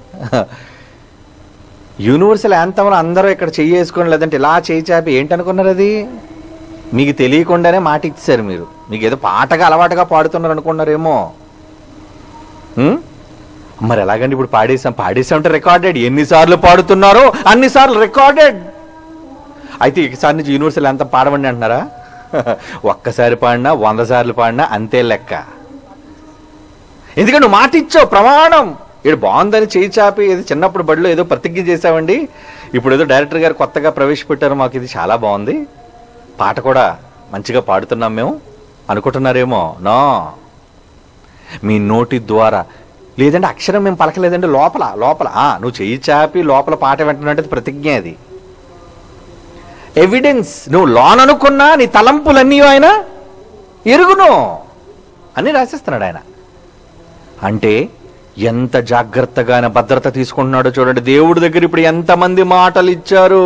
యూనివర్సల్ యాంతంలో అందరూ ఇక్కడ చెయ్యేసుకొని లేదంటే ఇలా చేయి చాపి ఏంటనుకున్నారు అది మీకు తెలియకుండానే మాట ఇచ్చారు మీరు మీకు ఏదో పాటగా అలవాటుగా పాడుతున్నారు అనుకున్నారేమో ఉం? మరి ఎలాగండి ఇప్పుడు పాడేసాం పాడేసామంటే రికార్డెడ్ ఎన్నిసార్లు పాడుతున్నారో అన్నిసార్లు రికార్డెడ్ అయితే ఈసారి నుంచి యూనివర్సల్ ఎంత పాడమండి అంటున్నారా ఒక్కసారి పాడినా వంద సార్లు పాడినా అంతే లెక్క ఎందుకంటే నువ్వు మాట ఇచ్చావు ప్రమాణం ఇది బాగుందని చేయి చాపి ఏదో చిన్నప్పుడు బడిలో ఏదో ప్రతిజ్ఞ చేసామండి ఇప్పుడు ఏదో డైరెక్టర్ గారు కొత్తగా ప్రవేశపెట్టారు మాకు ఇది చాలా బాగుంది పాట కూడా మంచిగా పాడుతున్నాం మేము అనుకుంటున్నారేమో నో మీ నోటి ద్వారా లేదంటే అక్షరం మేము పలకలేదంటే లోపల లోపల ఆ, నువ్వు చెయ్యి చాపి లోపల పాట వింటున్నట్టు ప్రతిజ్ఞ అది ఎవిడెన్స్ నువ్వు లోన్ అనుకున్నా నీ తలంపులన్నీ ఆయన ఎరుగును అని రాసేస్తున్నాడు ఆయన అంటే ఎంత జాగ్రత్తగా ఆయన భద్రత తీసుకుంటున్నాడో చూడండి దేవుడి దగ్గర ఇప్పుడు ఎంతమంది మాటలు ఇచ్చారు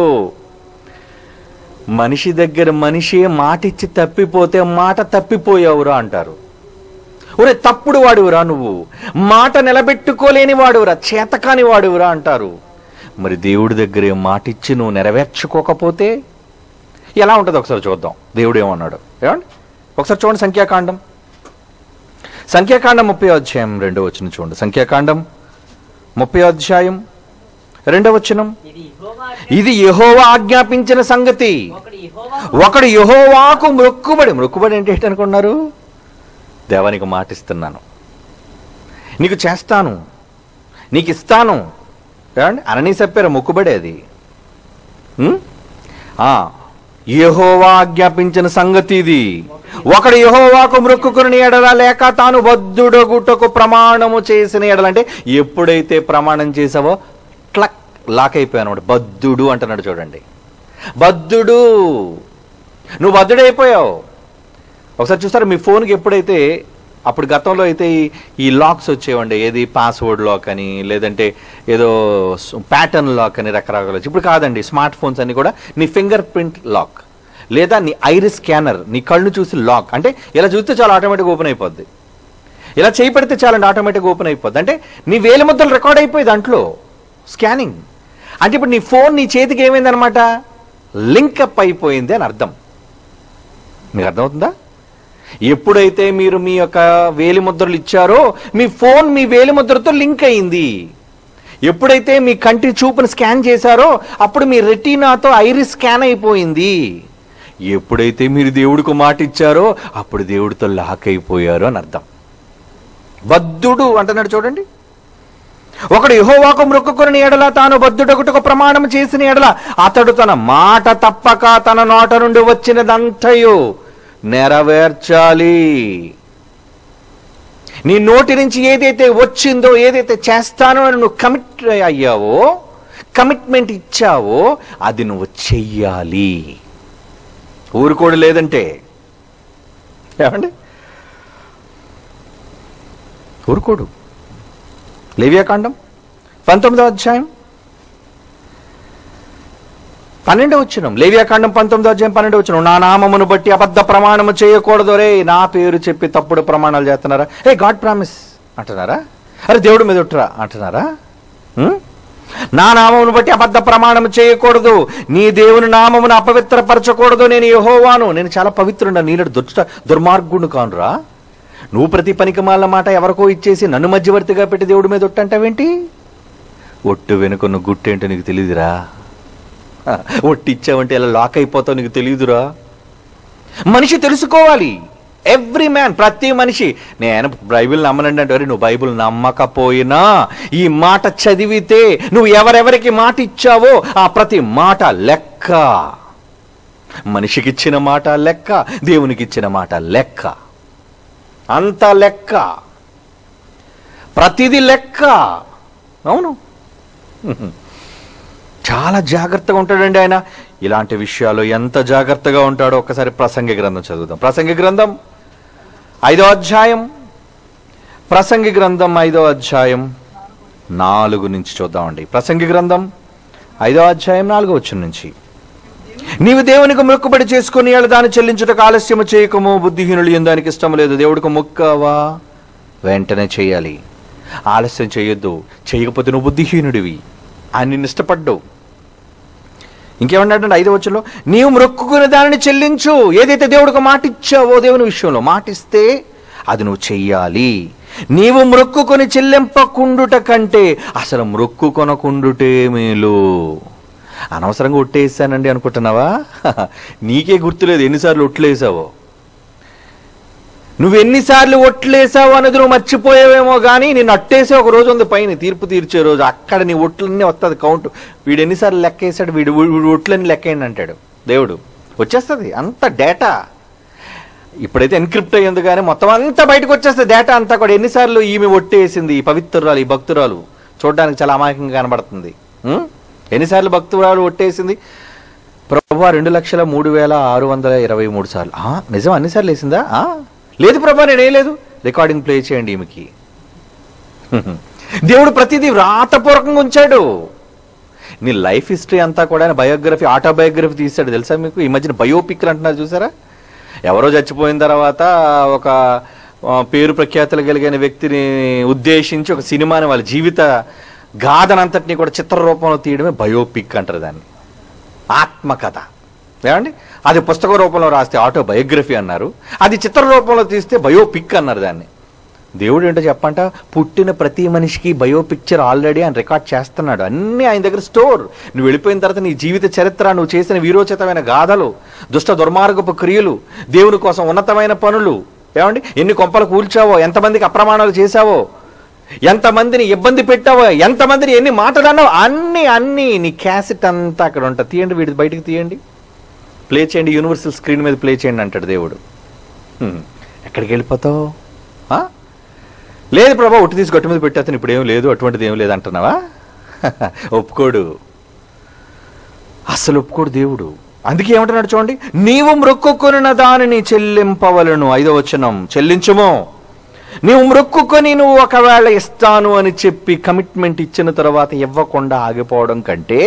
మనిషి దగ్గర మనిషి మాట ఇచ్చి తప్పిపోతే మాట తప్పిపోయావురా అంటారు ఒరే తప్పుడు వాడివురా నువ్వు మాట నిలబెట్టుకోలేని వాడువురా చేతకాని వాడివురా అంటారు మరి దేవుడి దగ్గర ఏం మాట ఇచ్చి నువ్వు నెరవేర్చుకోకపోతే ఎలా ఉంటుంది ఒకసారి చూద్దాం దేవుడు ఏమన్నాడు ఏమండి ఒకసారి చూడండి సంఖ్యాకాండం సంఖ్యాకాండం ముప్పై అధ్యాయం రెండో వచ్చిన చూడండి సంఖ్యాకాండం ముప్పై అధ్యాయం రెండో వచనం ఇది యెహోవా ఇది యెహోవా ఆజ్ఞాపించిన సంగతి ఒకడు యెహోవా ఒకడు యెహోవాకు మొక్కుబడి మొక్కుబడి అంటే ఏంటనుకున్నారు దేవానికి మాటిస్తున్నాను నీకు చేస్తాను నీకు ఇస్తాను ఏమండి అనని చెప్పారు మొక్కుబడి అది ఉం? ఆ, యెహోవా ఆజ్ఞాపించిన సంగతి ఇది ఒకడు యెహోవాకు మొక్కుకుని ఎడల లేక తాను బద్దుడగుటకు ప్రమాణము చేసిన ఎడల అంటే ఎప్పుడైతే ప్రమాణం చేసావో క్లక్ లాక్ అయిపోయాను బద్దుడు అంటున్నాడు చూడండి బద్దుడు నువ్వు బద్దుడైపోయావు ఒకసారి చూస్తారా మీ ఫోన్కి ఎప్పుడైతే అప్పుడు గతంలో అయితే ఈ- ఈ లాక్స్ వచ్చేవండి ఏది పాస్వర్డ్ లాక్ అని లేదంటే ఏదో ప్యాటర్న్ లాక్ అని రకరకాలు వచ్చి ఇప్పుడు కాదండి స్మార్ట్ ఫోన్స్ అన్ని కూడా నీ ఫింగర్ ప్రింట్ లాక్ లేదా నీ ఐరిస్ స్కానర్ నీ కళ్ళు చూసి లాక్ అంటే ఇలా చూస్తే చాలా ఆటోమేటిక్ ఓపెన్ అయిపోద్ది ఇలా చేయి పెడితే చాలండి ఆటోమేటిక్ ఓపెన్ అయిపోద్ది అంటే నీ వేలి ముద్దలు రికార్డ్ అయిపోయి దాంట్లో స్కానింగ్ అంటే ఇప్పుడు నీ ఫోన్ నీ చేతికి ఏమైంది అనమాట లింకప్ అయిపోయింది అని అర్థం మీకు అర్థమవుతుందా ఎప్పుడైతే మీరు మీ యొక్క వేలి ముద్రలు ఇచ్చారో మీ ఫోన్ మీ వేలి ముద్రతో లింక్ అయింది ఎప్పుడైతే మీ కంటి చూపును స్కాన్ చేశారో అప్పుడు మీ రెటీనాతో ఐరిస్ స్కాన్ అయిపోయింది ఎప్పుడైతే మీరు దేవుడికి మాట ఇచ్చారో అప్పుడు దేవుడితో లాక్ అయిపోయారు అని అర్థం బద్ధుడు అంటున్నాడు చూడండి ఒకడు యహోవాకు మృక్కుకుని ఎడల తాను బద్ధుడొకటకు ప్రమాణం చేసిన ఎడల అతడు తన మాట తప్పక తన నోట నుండి వచ్చినదంతయు నెరవేర్చాలి నీ నోటి నుంచి ఏదైతే వచ్చిందో ఏదైతే చేస్తానో అని నువ్వు కమిట్ అయ్యావో కమిట్మెంట్ ఇచ్చావో అది నువ్వు చెయ్యాలి ఊరుకోడు లేదంటే ఏమండి ఊరుకోడు లేవియాకాండం పంతొమ్మిదో అధ్యాయం పన్నెండో వచ్చినం లేవియాకాండం పంతొమ్మిదో అధ్యాయం పన్నెండో వచ్చినం నా నామమును బట్టి అబద్ధ ప్రమాణము చేయకూడదు రే నా పేరు చెప్పి తప్పుడు ప్రమాణాలు చేస్తున్నారా ఏ గాడ్ ప్రామిస్ అంటున్నారా అరే దేవుడి మీద ఒట్టురా అంటున్నారా ఉం? నా నామమును బట్టి అబద్ధ ప్రమాణం చేయకూడదు నీ దేవుని నామమును అపవిత్రపరచకూడదు నేను యెహోవాను నేను చాలా పవిత్రుడు నీళ్ళ దుష్ట దుర్మార్గుడు కానురా నువ్వు ప్రతి పనికి మాల మాట ఎవరికో ఇచ్చేసి నన్ను మధ్యవర్తిగా పెట్టి దేవుడి మీద ఒట్టంటావేంటి ఒట్టు వెనుక నువ్వు గుట్టేంటో నీకు తెలియదురా హ, ఒట్టి ఇచ్చావంటే ఇలా లాక్ అయిపోతావు నీకు తెలియదురా మనిషి తెలుసుకోవాలి ఎవ్రీ మ్యాన్ ప్రతి మనిషి నేను బైబిల్ నమ్మనండి అంటే "ఒరేయ్, నువ్వు బైబిల్ నమ్మకపోయినా ఈ మాట చదివితే నువ్వు ఎవరెవరికి మాట ఇచ్చావో ఆ ప్రతి మాట లెక్క మనిషికి ఇచ్చిన మాట లెక్క దేవునికి ఇచ్చిన మాట లెక్క అంత లెక్క ప్రతిదీ లెక్క అవును చాలా జాగ్రత్తగా ఉంటాడండి ఆయన ఇలాంటి విషయాలు ఎంత జాగ్రత్తగా ఉంటాడో ఒక్కసారి ప్రసంగి గ్రంథం చదువుదాం ప్రసంగి గ్రంథం ఐదో అధ్యాయం ప్రసంగి గ్రంథం ఐదో అధ్యాయం నాలుగు నుంచి చూద్దామండి ప్రసంగి గ్రంథం ఐదో అధ్యాయం నాలుగో వచ్చిన నుంచి నీవు దేవునికి మొక్కుబడి చేసుకుని ఏళ్ళ దాన్ని చెల్లించుటకు ఆలస్యము చేయకము బుద్ధిహీనులు ఏం దానికి ఇష్టం లేదు దేవుడికి మొక్కవా వెంటనే చేయాలి ఆలస్యం చేయొద్దు చేయకపోతే నువ్వు బుద్ధిహీనుడివి ఆయన నిన్ను ఇష్టపడ్డావు ఇంకేమన్నాడంటే ఐదో వచ్చంలో నీవు మొక్కుకునే దానిని చెల్లించు ఏదైతే దేవుడికి మాట ఇచ్చావో దేవుని విషయంలో మాట ఇస్తే అది నువ్వు చెయ్యాలి నీవు మ్రొక్కుకొని చెల్లింపకుండుట కంటే అసలు మ్రొక్కుకొనకుండుటే మేలు అనవసరంగా ఒట్టేసానండి అనుకుంటున్నావా నీకే గుర్తులేదు ఎన్నిసార్లు ఒట్లేసావో నువ్వు ఎన్నిసార్లు ఒట్లేసావు అనేది నువ్వు మర్చిపోయావేమో కానీ నేను అట్టేసే ఒక రోజు ఉంది పైన తీర్పు తీర్చే రోజు అక్కడ నీ ఒట్లన్నీ వస్తుంది కౌంట్ వీడు ఎన్నిసార్లు లెక్కేసాడు వీడు వీడు ఒట్లన్నీ లెక్కేయండి అంటాడు దేవుడు వచ్చేస్తుంది అంత డేటా ఇప్పుడైతే ఎన్క్రిప్ట్ అయ్యింది కానీ మొత్తం అంతా బయటకు వచ్చేస్తుంది డేటా అంతా కూడా ఎన్నిసార్లు ఈమె ఒట్టేసింది ఈ పవిత్రురాలు ఈ భక్తురాలు చూడడానికి చాలా అమాయకంగా కనబడుతుంది ఉం? ఎన్నిసార్లు భక్తురాలు ఒట్టేసింది ప్రభు రెండు లక్షల మూడు వేల ఆరు వందల ఇరవై మూడు సార్లు ఆ, నిజం అన్నిసార్లు వేసిందా ఆ, లేదు ప్రభా నేనేం లేదు రికార్డింగ్ ప్లే చేయండి ఈమెకి దేవుడు ప్రతిదీ వ్రాతపూర్వకంగా ఉంచాడు నీ లైఫ్ హిస్టరీ అంతా కూడా ఆయన బయోగ్రఫీ ఆటోబయోగ్రఫీ తీశాడు తెలుసా మీకు ఈ మధ్యన బయోపిక్లు అంటున్నారు చూసారా ఎవరో చచ్చిపోయిన తర్వాత ఒక ఆ, పేరు ప్రఖ్యాతులు కలిగిన వ్యక్తిని ఉద్దేశించి ఒక సినిమాని వాళ్ళ జీవిత గాథనంతటిని కూడా చిత్ర రూపంలో తీయడమే బయోపిక్ అంటారు దాన్ని ఆత్మకథ ఏమండి అది పుస్తక రూపంలో రాస్తే ఆటోబయోగ్రఫీ అన్నారు అది చిత్ర రూపంలో తీస్తే బయోపిక్ అన్నారు దాన్ని దేవుడు ఏంటో చెప్పంట పుట్టిన ప్రతి మనిషికి బయో పిక్చర్ ఆల్రెడీ ఆయన రికార్డ్ చేస్తున్నాడు అన్నీ ఆయన దగ్గర స్టోర్ నువ్వు వెళ్ళిపోయిన తర్వాత నీ జీవిత చరిత్ర నువ్వు చేసిన వీరోచితమైన గాథలు దుష్ట దుర్మార్గపు క్రియలు దేవుని కోసం ఉన్నతమైన పనులు ఏమండి ఎన్ని కొంపలు కూల్చావో ఎంతమందికి అప్రమాణాలు చేశావో ఎంతమందిని ఇబ్బంది పెట్టావో ఎంతమందిని ఎన్ని మాటలు అన్నావో అన్ని అన్ని నీ క్యాసెట్ అంతా అక్కడ ఉంటుంది తీయండి వీడి బయటికి తీయండి ప్లే చేయండి యూనివర్సల్ స్క్రీన్ మీద ప్లే చేయండి అంటాడు దేవుడు హ్మ్. ఎక్కడికి వెళ్ళిపోతావు ఆ? లేదు ప్రభా ఒట్టి తీసి గట్టు మీద పెట్టేస్తాను ఇప్పుడు ఏం లేదు అటువంటిది ఏం లేదు అంటున్నావా ఒప్పుకోడు అస్సలు ఒప్పుకోడు దేవుడు అందుకే ఏమంటున్నాడు చూడండి నీవు మ్రొక్కుకొనిన దానిని చెల్లింపవలను ఐదో వచనం చెల్లించుము నీవు మ్రొక్కుకొని నువ్వు ఒకవేళ ఇస్తాను అని చెప్పి కమిట్మెంట్ ఇచ్చిన తర్వాత ఇవ్వకుండా ఆగిపోవడం కంటే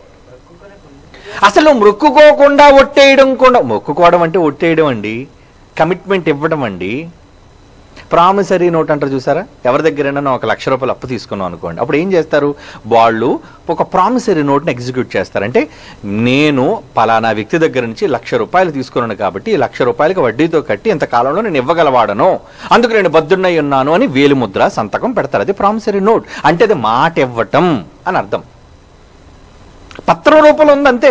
అసలు నువ్వు మొక్కుకోకుండా ఒట్టేయడం కూడా మొక్కుకోవడం అంటే ఒట్టేయడం అండి కమిట్మెంట్ ఇవ్వడం అండి ప్రామిసరీ నోట్ అంటారు చూసారా ఎవరి దగ్గరైనా నువ్వు ఒక లక్ష రూపాయలు అప్పు తీసుకున్నావు అనుకోండి అప్పుడు ఏం చేస్తారు వాళ్ళు ఒక ప్రామిసరీ నోట్ని ఎగ్జిక్యూట్ చేస్తారు అంటే నేను పలానా వ్యక్తి దగ్గర నుంచి లక్ష రూపాయలు తీసుకున్నాను కాబట్టి ఈ లక్ష రూపాయలకి వడ్డీతో కట్టి ఇంత కాలంలో నేను ఇవ్వగలవాడను అందుకు నేను బద్దున్నై ఉన్నాను అని వేలిముద్ర సంతకం పెడతారు అది ప్రామిసరీ నోట్ అంటే అది మాట ఇవ్వటం అని అర్థం పత్రం రూపంలో ఉంది అంతే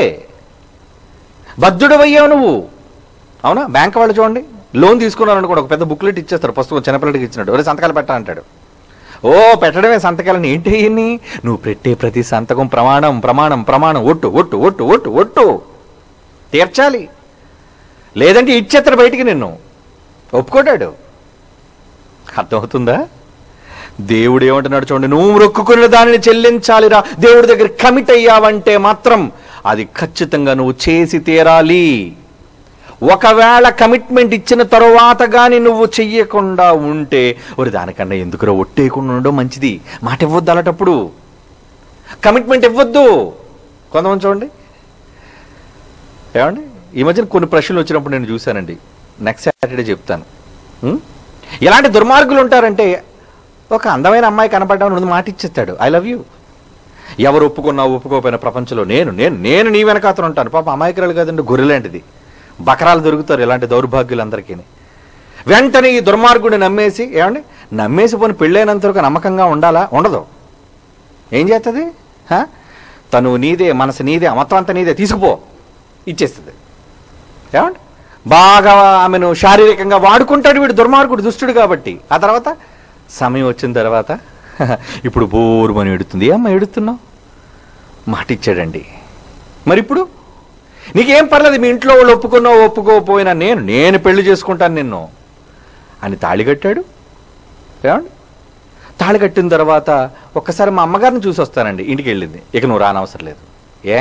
బద్ధుడు అయ్యావు నువ్వు అవునా బ్యాంక్ వాళ్ళు చూడండి లోన్ తీసుకున్నాను అనుకోండి ఒక పెద్ద బుక్లెట్ ఇచ్చేస్తారు పుస్తకం చిన్నపిల్లడికి ఇచ్చినట్టు ఒరే సంతకాలు పెట్టా అంటాడు ఓ పెట్టడమే సంతకాలని ఏంటి ఇన్ని నువ్వు పెట్టే ప్రతి సంతకం ప్రమాణం ప్రమాణం ప్రమాణం ఒట్టు ఒట్టు ఒట్టు ఒట్టు ఒట్టు తీర్చాలి లేదంటే ఇచ్చేస్తారు బయటికి నిన్ను ఒప్పుకోటాడు అర్థమవుతుందా దేవుడు ఏమంటున్నాడు చూడండి నువ్వు మొక్కుకున్న దానిని చెల్లించాలిరా దేవుడి దగ్గర కమిట్ అయ్యావంటే మాత్రం అది ఖచ్చితంగా నువ్వు చేసి తీరాలి ఒకవేళ కమిట్మెంట్ ఇచ్చిన తరువాత కానీ నువ్వు చెయ్యకుండా ఉంటే ఒరి దానికన్నా ఎందుకురా ఒట్టేయకుండా ఉండడం మంచిది మాట ఇవ్వద్దు అలాంటప్పుడు కమిట్మెంట్ ఇవ్వద్దు కొంతమంది చూడండి ఏమండి ఈ మధ్యన కొన్ని ప్రశ్నలు వచ్చినప్పుడు నేను చూశానండి నెక్స్ట్ సాటర్డే చెప్తాను ఉం? ఎలాంటి దుర్మార్గులు ఉంటారంటే ఒక అందమైన అమ్మాయి కనపడ్డా ముందు మాట ఇచ్చేస్తాడు ఐ లవ్ యూ ఎవరు ఒప్పుకున్నా ఒప్పుకోకపోయిన ప్రపంచంలో నేను నేను నేను నీ వెనకాతను ఉంటాను పాప అమాయకురాలు కాదండి గొర్రెలాంటిది బకరాలు దొరుకుతారు ఇలాంటి దౌర్భాగ్యులందరికీ వెంటనే ఈ దుర్మార్గుడిని నమ్మేసి ఏమండి నమ్మేసి పోని పెళ్ళైనంత వరకు నమ్మకంగా ఉండాలా ఉండదు ఏం చేస్తుంది హా? తను నీదే మనసు నీదే మొత్తం అంతా నీదే తీసుకుపో ఇచ్చేస్తుంది ఏమండి బాగా ఆమెను శారీరకంగా వాడుకుంటాడు వీడు దుర్మార్గుడు దుష్టుడు కాబట్టి ఆ తర్వాత సమయం వచ్చిన తర్వాత ఇప్పుడు బోరుమని ఎడుతుంది ఏమ్మా ఎడుతున్నావు మాట ఇచ్చాడండి మరి ఇప్పుడు నీకేం పర్లేదు మీ ఇంట్లో వాళ్ళు ఒప్పుకున్నా ఒప్పుకోకపోయినా నేను నేను పెళ్లి చేసుకుంటాను నిన్ను అని తాళి కట్టాడు ఏమండి తాళి కట్టిన తర్వాత ఒక్కసారి మా అమ్మగారిని చూసి వస్తానండి ఇంటికి వెళ్ళింది ఇక నువ్వు రానవసరం లేదు ఏ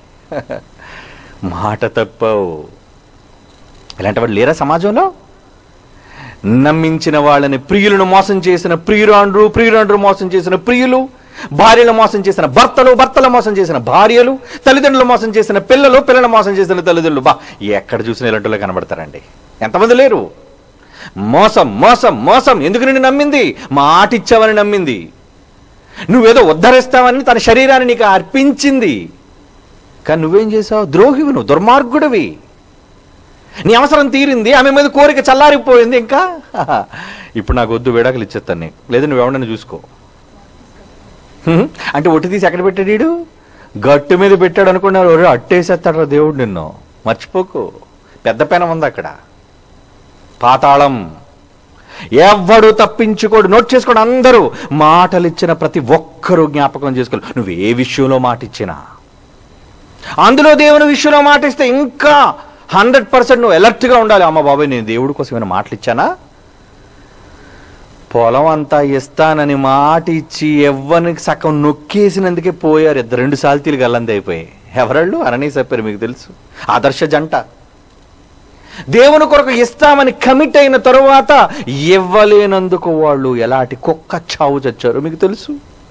మాట తప్పవు ఇలాంటి వాళ్ళు లేరా సమాజంలో నమ్మించిన వాళ్ళని ప్రియులను మోసం చేసిన ప్రియురాండ్రు ప్రియురాండ్రు మోసం చేసిన ప్రియులు భార్యలు మోసం చేసిన భర్తలు భర్తలు మోసం చేసిన భార్యలు తల్లిదండ్రులు మోసం చేసిన పిల్లలు పిల్లలు మోసం చేసిన తల్లిదండ్రులు బా ఎక్కడ చూసిన ఇలాంటి కనబడతారండి ఎంతమంది లేరు మోసం మోసం మోసం ఎందుకు నిన్ను నమ్మింది మాట ఇచ్చావని నమ్మింది నువ్వేదో ఉద్ధరిస్తావని తన శరీరాన్ని నీకు అర్పించింది కానీ నువ్వేం చేసావు ద్రోహివి నువ్వు దుర్మార్గుడివి నీ అవసరం తీరింది ఆమె మీద కోరిక చల్లారిపోయింది ఇంకా ఇప్పుడు నాకు వద్దు విడాకులు ఇచ్చేస్తాను నీకు లేదు నువ్వు ఎవడన్నా చూసుకో హ్మ్? అంటే ఒట్టి తీసి ఎక్కడ పెట్టాడు వీడు గట్టు మీద పెట్టాడు అనుకున్నారు "ఒరే, అట్టేసేస్తాడు రా దేవుడు నిన్ను మర్చిపోకు పెద్ద పెనం ఉంది అక్కడ పాతాళం ఎవ్వడు తప్పించుకోడు నోట్ చేసుకోడు అందరూ మాటలు ఇచ్చిన ప్రతి ఒక్కరూ జ్ఞాపకం చేసుకోవాలి నువ్వు ఏ విషయంలో మాట ఇచ్చినా అందులో దేవుని విషయంలో మాట ఇస్తే ఇంకా హండ్రెడ్ పర్సెంట్ నువ్వు అలర్ట్గా ఉండాలి అమ్మ బాబాయ్ నేను దేవుడి కోసం ఏమైనా మాటలు ఇచ్చానా పొలం అంతా ఇస్తానని మాట ఇచ్చి ఎవ్వరికి సగం నొక్కేసినందుకే పోయారు ఇద్దరు రెండు సాల్తీలు గల్లంది అయిపోయాయి ఎవరాళ్ళు అరణి చెప్పారు మీకు తెలుసు ఆదర్శ జంట దేవుని కొరకు ఇస్తామని కమిట్ అయిన తరువాత ఇవ్వలేనందుకు వాళ్ళు ఎలాంటి కుక్క చావు చచ్చారు మీకు తెలుసు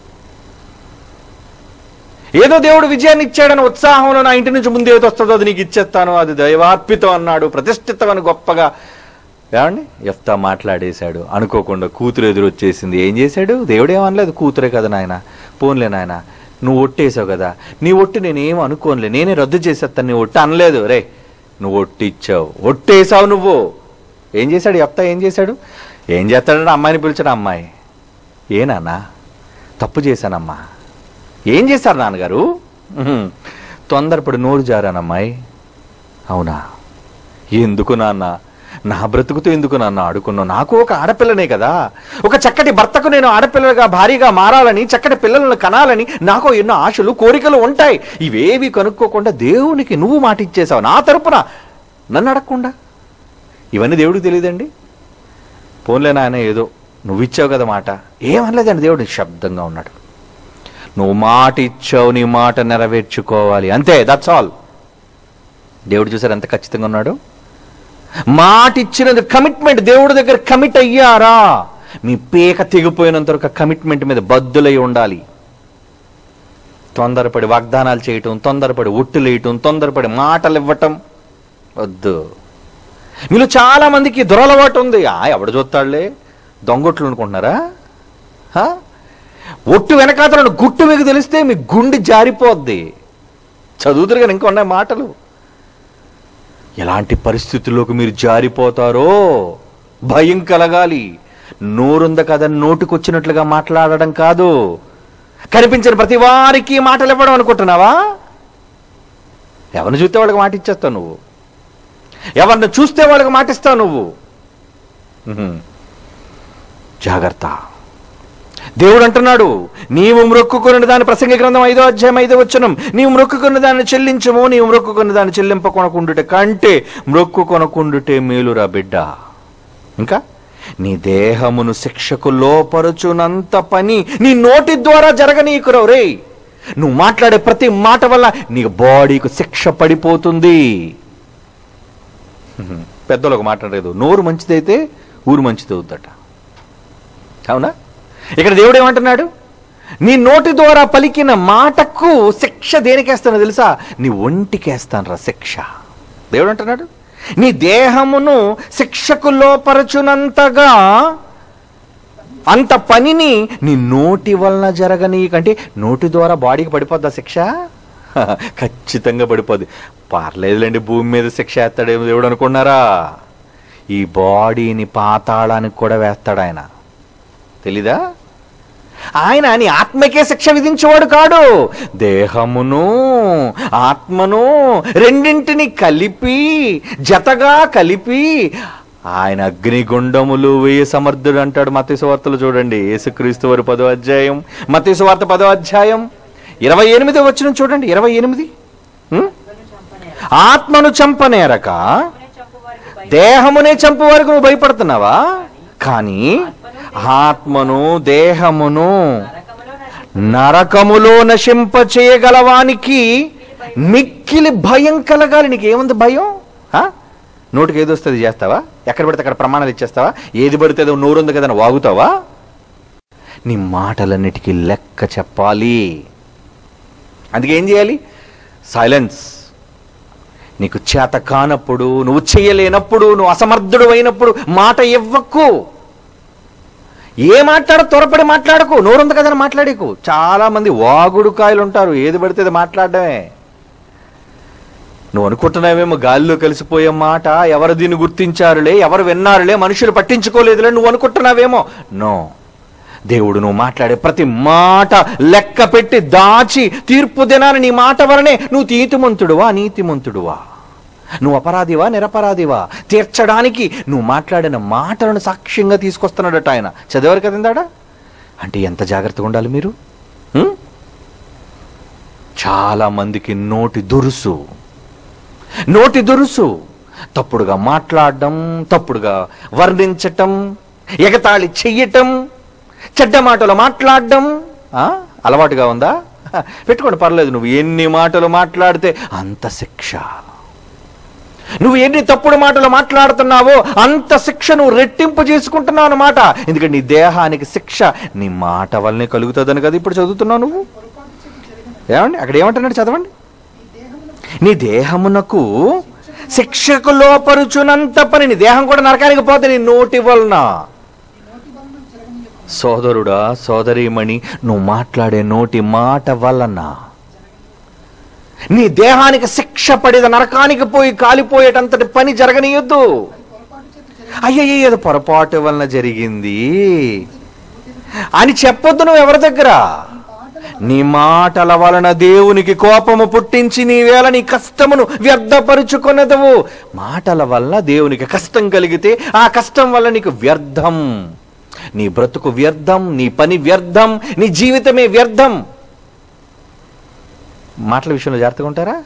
ఏదో దేవుడు విజయాన్ని ఇచ్చాడని ఉత్సాహంలో నా ఇంటి నుంచి ముందు ఏదో వస్తుందో అది నీకు ఇచ్చేస్తాను అది దైవార్పితం అన్నాడు ప్రతిష్ఠితం అని గొప్పగా ఏమండి ఎఫ్తా మాట్లాడేశాడు అనుకోకుండా కూతురు ఎదురు వచ్చేసింది ఏం చేశాడు దేవుడు ఏమనలేదు కూతురే కదా నాయన పోన్లే నాయన నువ్వు ఒట్టేసావు కదా నీ ఒట్టు నేనేం అనుకోనులే నేనే రద్దు చేసేస్తాను నీ ఒట్టు అనలేదు రే నువ్వు ఒట్టి ఇచ్చావు ఒట్టేసావు నువ్వు ఏం చేశాడు ఎఫ్తా ఏం చేశాడు ఏం చేస్తాడంటే అమ్మాయిని పిలిచాడు అమ్మాయి ఏ నాన్న తప్పు చేశానమ్మా ఏం చేశారు నాన్నగారు ఉహుం. తొందరపడి నోరు జారానమ్మాయి అవునా ఎందుకు నాన్న నా బ్రతుకుతో ఎందుకు నాన్న ఆడుకున్నావు నాకు ఒక ఆడపిల్లనే కదా ఒక చక్కటి భర్తకు నేను ఆడపిల్లగా భారీగా మారాలని చక్కటి పిల్లలను కనాలని నాకు ఎన్నో ఆశలు కోరికలు ఉంటాయి ఇవేవి కనుక్కోకుండా దేవునికి నువ్వు మాట ఇచ్చేసావు నా తరపున నన్ను అడగకుండా ఇవన్నీ దేవుడికి తెలియదండి పోన్లే నాయన ఏదో నువ్వు ఇచ్చావు కదా మాట ఏమనలేదండి దేవుడు శబ్దంగా ఉన్నాడు నువ్వు మాట ఇచ్చావు నీ మాట నెరవేర్చుకోవాలి అంతే దట్స్ ఆల్ దేవుడు చూసారు ఎంత ఖచ్చితంగా ఉన్నాడు మాట ఇచ్చినది కమిట్మెంట్ దేవుడి దగ్గర కమిట్ అయ్యారా మీ పేక తెగిపోయినంత వరకు కమిట్మెంట్ మీద బద్దులై ఉండాలి తొందరపడి వాగ్దానాలు చేయటం తొందరపడి ఒట్టులేయటం తొందరపడి మాటలు ఇవ్వటం వద్దు మీలో చాలా మందికి దురలవాటు ఉంది ఆ ఎవడు చూస్తాడులే దొంగొట్లు అనుకుంటున్నారా హా? ఒట్టు వెనకాతలను గుట్టు మీకు తెలిస్తే మీ గుండె జారిపోద్ది చదువుతురు కానీ ఇంకా ఉన్నాయి మాటలు ఎలాంటి పరిస్థితుల్లోకి మీరు జారిపోతారో భయం కలగాలి నోరుంద కదా నోటికొచ్చినట్లుగా మాట్లాడడం కాదు కనిపించిన ప్రతి వారికి మాటలు ఇవ్వడం అనుకుంటున్నావా ఎవరిని చూస్తే వాళ్ళకి మాట ఇచ్చేస్తావు నువ్వు ఎవరిని చూస్తే వాళ్ళకి మాటిస్తావు నువ్వు ఉహుం. జాగ్రత్త దేవుడు అంటున్నాడు నీవు మ్రొక్కుకున్న దాని ప్రసంగ గ్రంథం ఐదో అధ్యాయం ఐదో వచ్చనం నీవు మ్రొక్కుకున్న దాన్ని చెల్లించము నీవు మ్రొక్కుకున్న దాన్ని చెల్లింపకొనకుండుటే కంటే మ్రొక్కుకొనకుండుటే మేలురా బిడ్డ ఇంకా నీ దేహమును శిక్షకు లోపరుచునంత పని నీ నోటి ద్వారా జరగనీకురావు రే నువ్వు మాట్లాడే ప్రతి మాట వల్ల నీ బాడీకి శిక్ష పడిపోతుంది హ్మ్. పెద్దలు ఒక మాట అంటారు నోరు మంచిదైతే ఊరు మంచిది అవుద్దట అవునా ఇక్కడ దేవుడు ఏమంటున్నాడు నీ నోటి ద్వారా పలికిన మాటకు శిక్ష దేనికేస్తానో తెలుసా నీ ఒంటికేస్తాను రా శిక్ష దేవుడు అంటున్నాడు నీ దేహమును శిక్షకు లోపరచునంతగా అంత పనిని నీ నోటి వలన జరగని కంటే నోటి ద్వారా బాడీకి పడిపోద్దా శిక్ష ఖచ్చితంగా పడిపోద్ది పర్లేదులేండి భూమి మీద శిక్ష వేస్తాడేమో దేవుడు అనుకున్నారా ఈ బాడీని పాతాళానికి కూడా వేస్తాడు ఆయన తెలీదా ఆయన నీ ఆత్మకే శిక్ష విధించేవాడు కాడు దేహమును ఆత్మను రెండింటిని కలిపి జతగా కలిపి ఆయన అగ్నిగుండములు వేయ సమర్థుడు అంటాడు మతీసు చూడండి యేసుక్రీస్తు వారి పదో అధ్యాయం మతీసు వార్త పదో అధ్యాయం ఇరవై ఎనిమిది వచ్చిన చూడండి ఇరవై ఎనిమిది ఉం? ఆత్మను చంపనేరక ఆత్మనే చంపువారికి భయం. దేహమునే చంపు వరకు నువ్వు భయపడుతున్నావా కానీ ఆత్మను దేహమును నరకములో నశించు నరకములో నశింప చేయగలవానికి మిక్కిలి భయం కలగాలి నీకు ఏముంది భయం ఆ? నోటికి ఏది వస్తుంది చేస్తావా ఎక్కడ పడితే అక్కడ ప్రమాణాలు ఇచ్చేస్తావా ఏది పడితే అది నోరుంది కదా వాగుతావా నీ మాటలన్నిటికీ లెక్క చెప్పాలి అందుకే ఏం చేయాలి సైలెన్స్ నీకు చేత కానప్పుడు నువ్వు చేయలేనప్పుడు నువ్వు అసమర్థుడు అయినప్పుడు మాట ఇవ్వకు ఏ మాట్లాడ త్వరపడి మాట్లాడకు నోరుంది కదని మాట్లాడేకు చాలా మంది వాగుడు కాయలు ఉంటారు ఏది పడితే అది మాట్లాడడమే నువ్వు అనుకుంటున్నావేమో గాలిలో కలిసిపోయే మాట ఎవరు దీన్ని గుర్తించారులే ఎవరు విన్నారులే మనుషులు పట్టించుకోలేదులే నువ్వు అనుకుంటున్నావేమో నో దేవుడు నువ్వు మాట్లాడే ప్రతి మాట లెక్క పెట్టి దాచి తీర్పు దినాన్ని నీ మాట వలనే నువ్వు నీతిమంతుడువా నీతిమంతుడువా నువ్వు అపరాధివా నిరపరాధివా తీర్చడానికి నువ్వు మాట్లాడిన మాటలను సాక్ష్యంగా తీసుకొస్తున్నాడట ఆయన చదివారు కదందాడా అంటే ఎంత జాగ్రత్తగా ఉండాలి మీరు ఉం? చాలా మందికి నోటి దురుసు నోటి దురుసు తప్పుడుగా మాట్లాడడం తప్పుడుగా వర్ణించటం ఎగతాళి చెయ్యటం చెడ్డ మాటలు మాట్లాడడం ఆ? అలవాటుగా ఉందా హ, పెట్టుకోండి పర్లేదు నువ్వు ఎన్ని మాటలు మాట్లాడితే అంత శిక్ష నువ్వు ఎన్ని తప్పుడు మాటలు మాట్లాడుతున్నావో అంత శిక్ష నువ్వు రెట్టింపు చేసుకుంటున్నావు అన్నమాట ఎందుకంటే నీ దేహానికి శిక్ష నీ మాట వల్లనే కలుగుతుందని కదా ఇప్పుడు చదువుతున్నావు నువ్వు ఏమండి అక్కడ ఏమంటున్నాడు చదవండి నీ దేహమునకు శిక్షకు లోపరుచునంత పని నీ దేహం కూడా నరకానికి పోతే నీ నోటి వలన సోదరుడా సోదరీమణి నువ్వు మాట్లాడే నోటి మాట వలన నీ దేహానికి శిక్ష పడేది నరకానికి పోయి కాలిపోయేటంతటి పని జరగనీయొద్దు అయ్యయ్య ఏదో పొరపాటు వలన జరిగింది అని చెప్పొద్దు నువ్వు ఎవరి దగ్గర నీ మాటల వలన దేవునికి కోపము పుట్టించి నీ వేళ నీ కష్టమును వ్యర్థపరుచుకున్నదవు మాటల వల్ల దేవునికి కష్టం కలిగితే ఆ కష్టం వల్ల నీకు వ్యర్థం నీ బ్రతుకు వ్యర్థం నీ పని వ్యర్థం నీ జీవితమే వ్యర్థం మాటల విషయంలో జాగ్రత్తగా ఉంటారా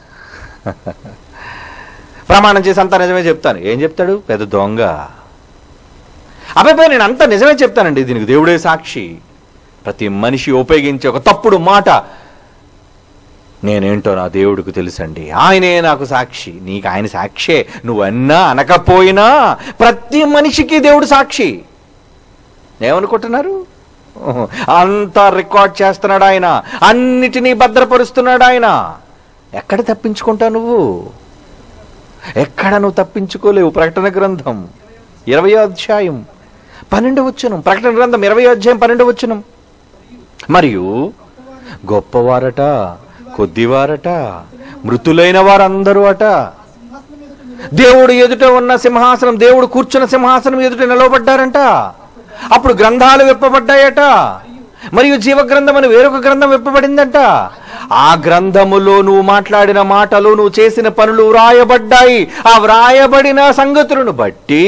ప్రమాణం చేసి అంతా నిజమే చెప్తాను ఏం చెప్తాడు పెద్ద దొంగ అబ్బాయి నేను అంతా నిజమే చెప్తానండి దీనికి దేవుడే సాక్షి ప్రతి మనిషి ఉపయోగించే ఒక తప్పుడు మాట నేనేంటో నా దేవుడికి తెలుసండి ఆయనే నాకు సాక్షి నీకు ఆయన సాక్షే నువ్వు అన్నా అనకపోయినా ప్రతి మనిషికి దేవుడు సాక్షి ఏమనుకుంటున్నారు ఓహో, అంతా రికార్డ్ చేస్తున్నాడు ఆయన అన్నిటినీ భద్రపరుస్తున్నాడు ఆయన ఎక్కడ తప్పించుకుంటావు నువ్వు ఎక్కడ నువ్వు తప్పించుకోలేవు ప్రకటన గ్రంథం ఇరవై అధ్యాయం పన్నెండు వచ్చును ప్రకటన గ్రంథం ఇరవై అధ్యాయం పన్నెండు వచ్చును మరియు గొప్పవారట కొద్దివారట మృతులైన వారందరూ అట దేవుడు ఎదుట ఉన్న సింహాసనం దేవుడు కూర్చున్న సింహాసనం ఎదుట నిలవబడ్డారంట అప్పుడు గ్రంథాలు విప్పబడ్డాయట మరియు జీవ గ్రంథం అని వేరొక గ్రంథం విప్పబడిందంట ఆ గ్రంథములో నువ్వు మాట్లాడిన మాటలు నువ్వు చేసిన పనులు వ్రాయబడ్డాయి ఆ వ్రాయబడిన సంగతులను బట్టి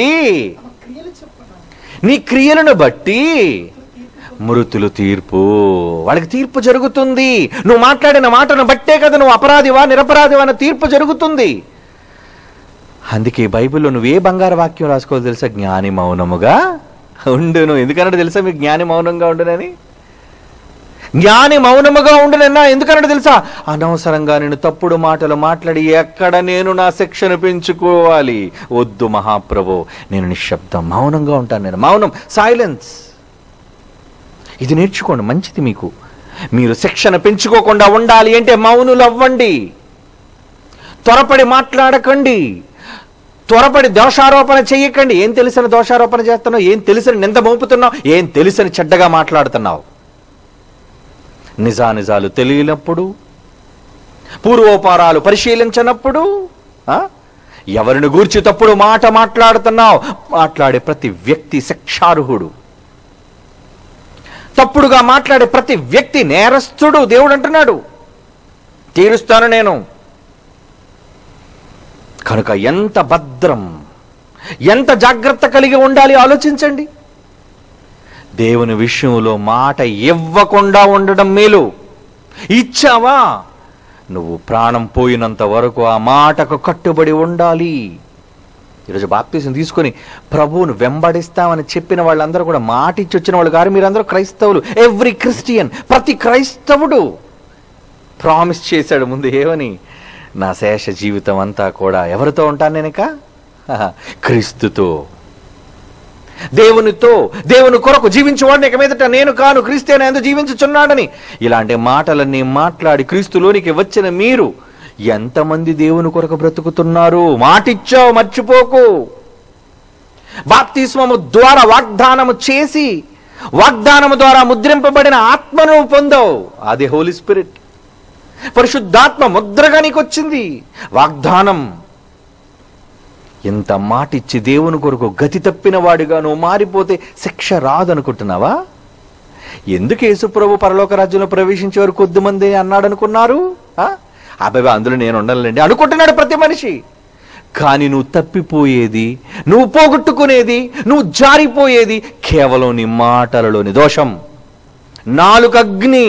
నీ క్రియలను బట్టి మృతులు తీర్పు వాళ్ళకి తీర్పు జరుగుతుంది నువ్వు మాట్లాడిన మాటను బట్టే కదా నువ్వు అపరాధివా నిరపరాధివా అన్న తీర్పు జరుగుతుంది అందుకే బైబిల్లో నువ్వు ఏ బంగారు వాక్యం రాసుకోవాలి తెలుసా జ్ఞాని మౌనముగా ఉండును ఎందుకన్నాడు తెలుసా మీకు జ్ఞాని మౌనంగా ఉండునని జ్ఞాని మౌనముగా ఉండునన్నా ఎందుకన్నాడు తెలుసా అనవసరంగా నేను తప్పుడు మాటలు మాట్లాడి ఎక్కడ నేను నా శిక్షను పెంచుకోవాలి వద్దు మహాప్రభు నేను నిశ్శబ్దం మౌనంగా ఉంటాను నేను మౌనం సైలెన్స్ ఇది నేర్చుకోండి మంచిది మీకు మీరు శిక్షణ పెంచుకోకుండా ఉండాలి అంటే మౌనులు అవ్వండి త్వరపడి మాట్లాడకండి త్వరపడి దోషారోపణ చెయ్యకండి ఏం తెలిసిన దోషారోపణ చేస్తున్నావు ఏం తెలిసిన నింద మోపుతున్నావు ఏం తెలిసిన చెడ్డగా మాట్లాడుతున్నావు నిజానిజాలు తెలియనప్పుడు పూర్వోపారాలు పరిశీలించనప్పుడు ఆ? ఎవరిని గూర్చి తప్పుడు మాట మాట్లాడుతున్నావు మాట్లాడే ప్రతి వ్యక్తి శిక్షార్హుడు తప్పుడుగా మాట్లాడే ప్రతి వ్యక్తి నేరస్తుడు దేవుడు అంటున్నాడు తీరుస్తాను నేను కనుక ఎంత భద్రం ఎంత జాగ్రత్త కలిగి ఉండాలి ఆలోచించండి దేవుని విషయంలో మాట ఇవ్వకుండా ఉండడం మేలు ఇచ్చావా నువ్వు ప్రాణం పోయినంత వరకు ఆ మాటకు కట్టుబడి ఉండాలి ఈరోజు బాప్తీసం తీసుకొని ప్రభువును వెంబడిస్తామని చెప్పిన వాళ్ళందరూ కూడా మాట ఇచ్చి వచ్చిన వాళ్ళు కాదు మీరందరూ క్రైస్తవులు ఎవ్రీ క్రిస్టియన్ ప్రతి క్రైస్తవుడు ప్రామిస్ చేశాడు ముందు ఏమని నా శేష జీవితం అంతా కూడా ఎవరితో ఉంటాను నేనిక హహ, క్రీస్తుతో దేవునితో దేవుని కొరకు జీవించేవాడిని ఇక మీదట నేను కాను క్రీస్తు ఎందు జీవించుచున్నాడని ఇలాంటి మాటలన్నీ మాట్లాడి క్రీస్తులోనికి వచ్చిన మీరు ఎంతమంది దేవుని కొరకు బ్రతుకుతున్నారు మాటిచ్చావు మర్చిపోకు బాప్తిస్మము ద్వారా వాగ్దానము చేసి వాగ్దానము ద్వారా ముద్రింపబడిన ఆత్మను పొందావు అది హోలీ స్పిరిట్ పరిశుద్ధాత్మ ముద్రగా నీకు వచ్చింది వాగ్దానం ఇంత మాటిచ్చి దేవుని కొరకు గతి తప్పిన వాడిగా నువ్వు మారిపోతే శిక్ష రాదనుకుంటున్నావా ఎందుకు యేసుప్రభు పరలోక రాజ్యంలో ప్రవేశించే వారు కొద్దిమంది అన్నాడు అనుకున్నారు ఆ? అబ్బాయి అందులో నేను ఉండాలండి అనుకుంటున్నాడు ప్రతి మనిషి కానీ నువ్వు తప్పిపోయేది నువ్వు పోగొట్టుకునేది నువ్వు జారిపోయేది కేవలం నీ మాటలలోని దోషం నాలుగు అగ్ని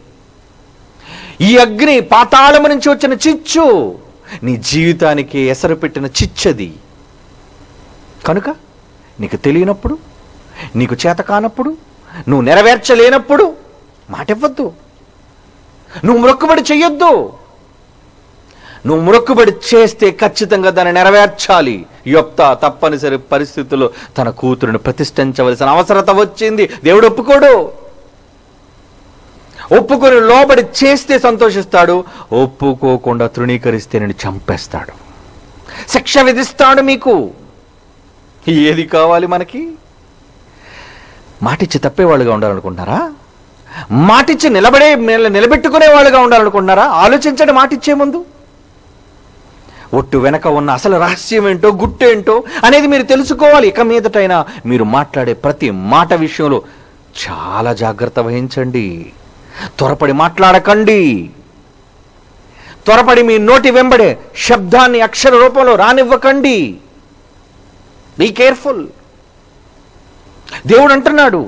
ఈ అగ్ని పాతాళము నుంచి వచ్చిన చిచ్చు నీ జీవితానికి ఎసరు పెట్టిన చిచ్చది కనుక నీకు తెలియనప్పుడు నీకు చేత కానప్పుడు నువ్వు నెరవేర్చలేనప్పుడు మాట ఇవ్వద్దు నువ్వు మొక్కుబడి చెయ్యొద్దు నువ్వు మొక్కుబడి చేస్తే ఖచ్చితంగా దాన్ని నెరవేర్చాలి యొప్త తప్పనిసరి పరిస్థితుల్లో తన కూతురుని ప్రతిష్ఠించవలసిన అవసరత వచ్చింది దేవుడు ఒప్పుకోడు ఒప్పుకొని లోబడి చేస్తే సంతోషిస్తాడు ఒప్పుకోకుండా తృణీకరిస్తే నేను చంపేస్తాడు శిక్ష విధిస్తాడు మీకు ఏది కావాలి మనకి మాటిచ్చి తప్పేవాళ్ళుగా ఉండాలనుకుంటున్నారా మాటిచ్చి నిలబడే నిల- నిలబెట్టుకునే వాళ్ళుగా ఉండాలనుకుంటున్నారా ఆలోచించండి మాటిచ్చే ముందు ఒట్టు వెనక ఉన్న అసలు రహస్యం ఏంటో గుట్టేంటో అనేది మీరు తెలుసుకోవాలి ఇక మీదటైనా మీరు మాట్లాడే ప్రతి మాట విషయంలో చాలా జాగ్రత్త వహించండి త్వరపడి మాట్లాడకండి త్వరపడి మీ నోటి వెంబడే శబ్దాన్ని అక్షర రూపంలో రానివ్వకండి బీ కేర్ఫుల్ దేవుడు అంటున్నాడు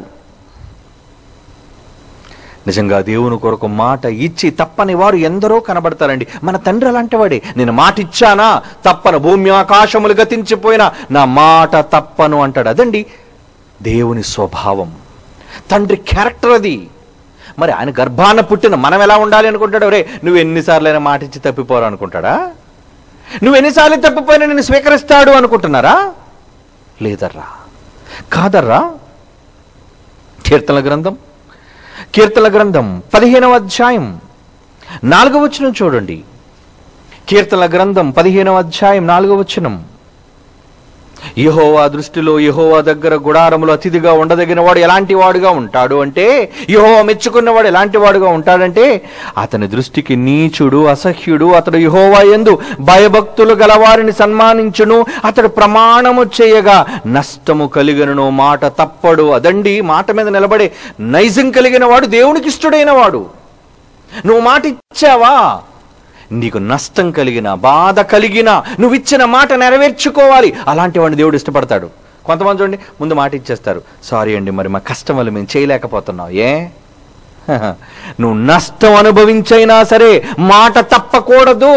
నిజంగా దేవుని కొరకు మాట ఇచ్చి తప్పని వారు ఎందరో కనబడతారండి మన తండ్రి అలాంటి వాడే నేను మాట ఇచ్చానా తప్పను భూమి ఆకాశములు గతించిపోయినా నా మాట తప్పను అంటాడు అదండి దేవుని స్వభావం తండ్రి క్యారెక్టర్ అది మరి ఆయన గర్భాన పుట్టిన మనం ఎలా ఉండాలి అనుకుంటాడు రే నువ్వు ఎన్నిసార్లైనా మాట ఇచ్చి తప్పిపోరా అనుకుంటాడా నువ్వు ఎన్నిసార్లు తప్పిపోయినా నేను స్వీకరిస్తాడు అనుకుంటున్నారా లేదర్రా కాదర్రా కీర్తన గ్రంథం కీర్తన గ్రంథం పదిహేనవ అధ్యాయం నాలుగవ వచనం చూడండి కీర్తన గ్రంథం పదిహేనవ అధ్యాయం నాలుగవ వచనం యహోవా దృష్టిలో యహోవా దగ్గర గుడారములో అతిథిగా ఉండదగిన వాడు ఎలాంటి వాడుగా ఉంటాడు అంటే యహోవా మెచ్చుకున్నవాడు ఎలాంటి వాడుగా ఉంటాడంటే అతని దృష్టికి నీచుడు అసహ్యుడు అతడు యహోవా ఎందు భయభక్తులు గలవారిని సన్మానించును అతడు ప్రమాణము చేయగా నష్టము కలిగినను మాట తప్పడు అదండి మాట మీద నిలబడే నైజం కలిగిన వాడు దేవునికి ఇష్టడైన వాడు నువ్వు మాట ఇచ్చావా నీకు నష్టం కలిగిన బాధ కలిగిన నువ్వు ఇచ్చిన మాట నెరవేర్చుకోవాలి అలాంటి వాడిని దేవుడు ఇష్టపడతాడు కొంతమంది చూడండి ముందు మాట ఇచ్చేస్తారు సారీ అండి మరి మా కష్టం వల్ల మేము చేయలేకపోతున్నాం ఏ హహ. నువ్వు నష్టం అనుభవించైనా సరే మాట తప్పకూడదు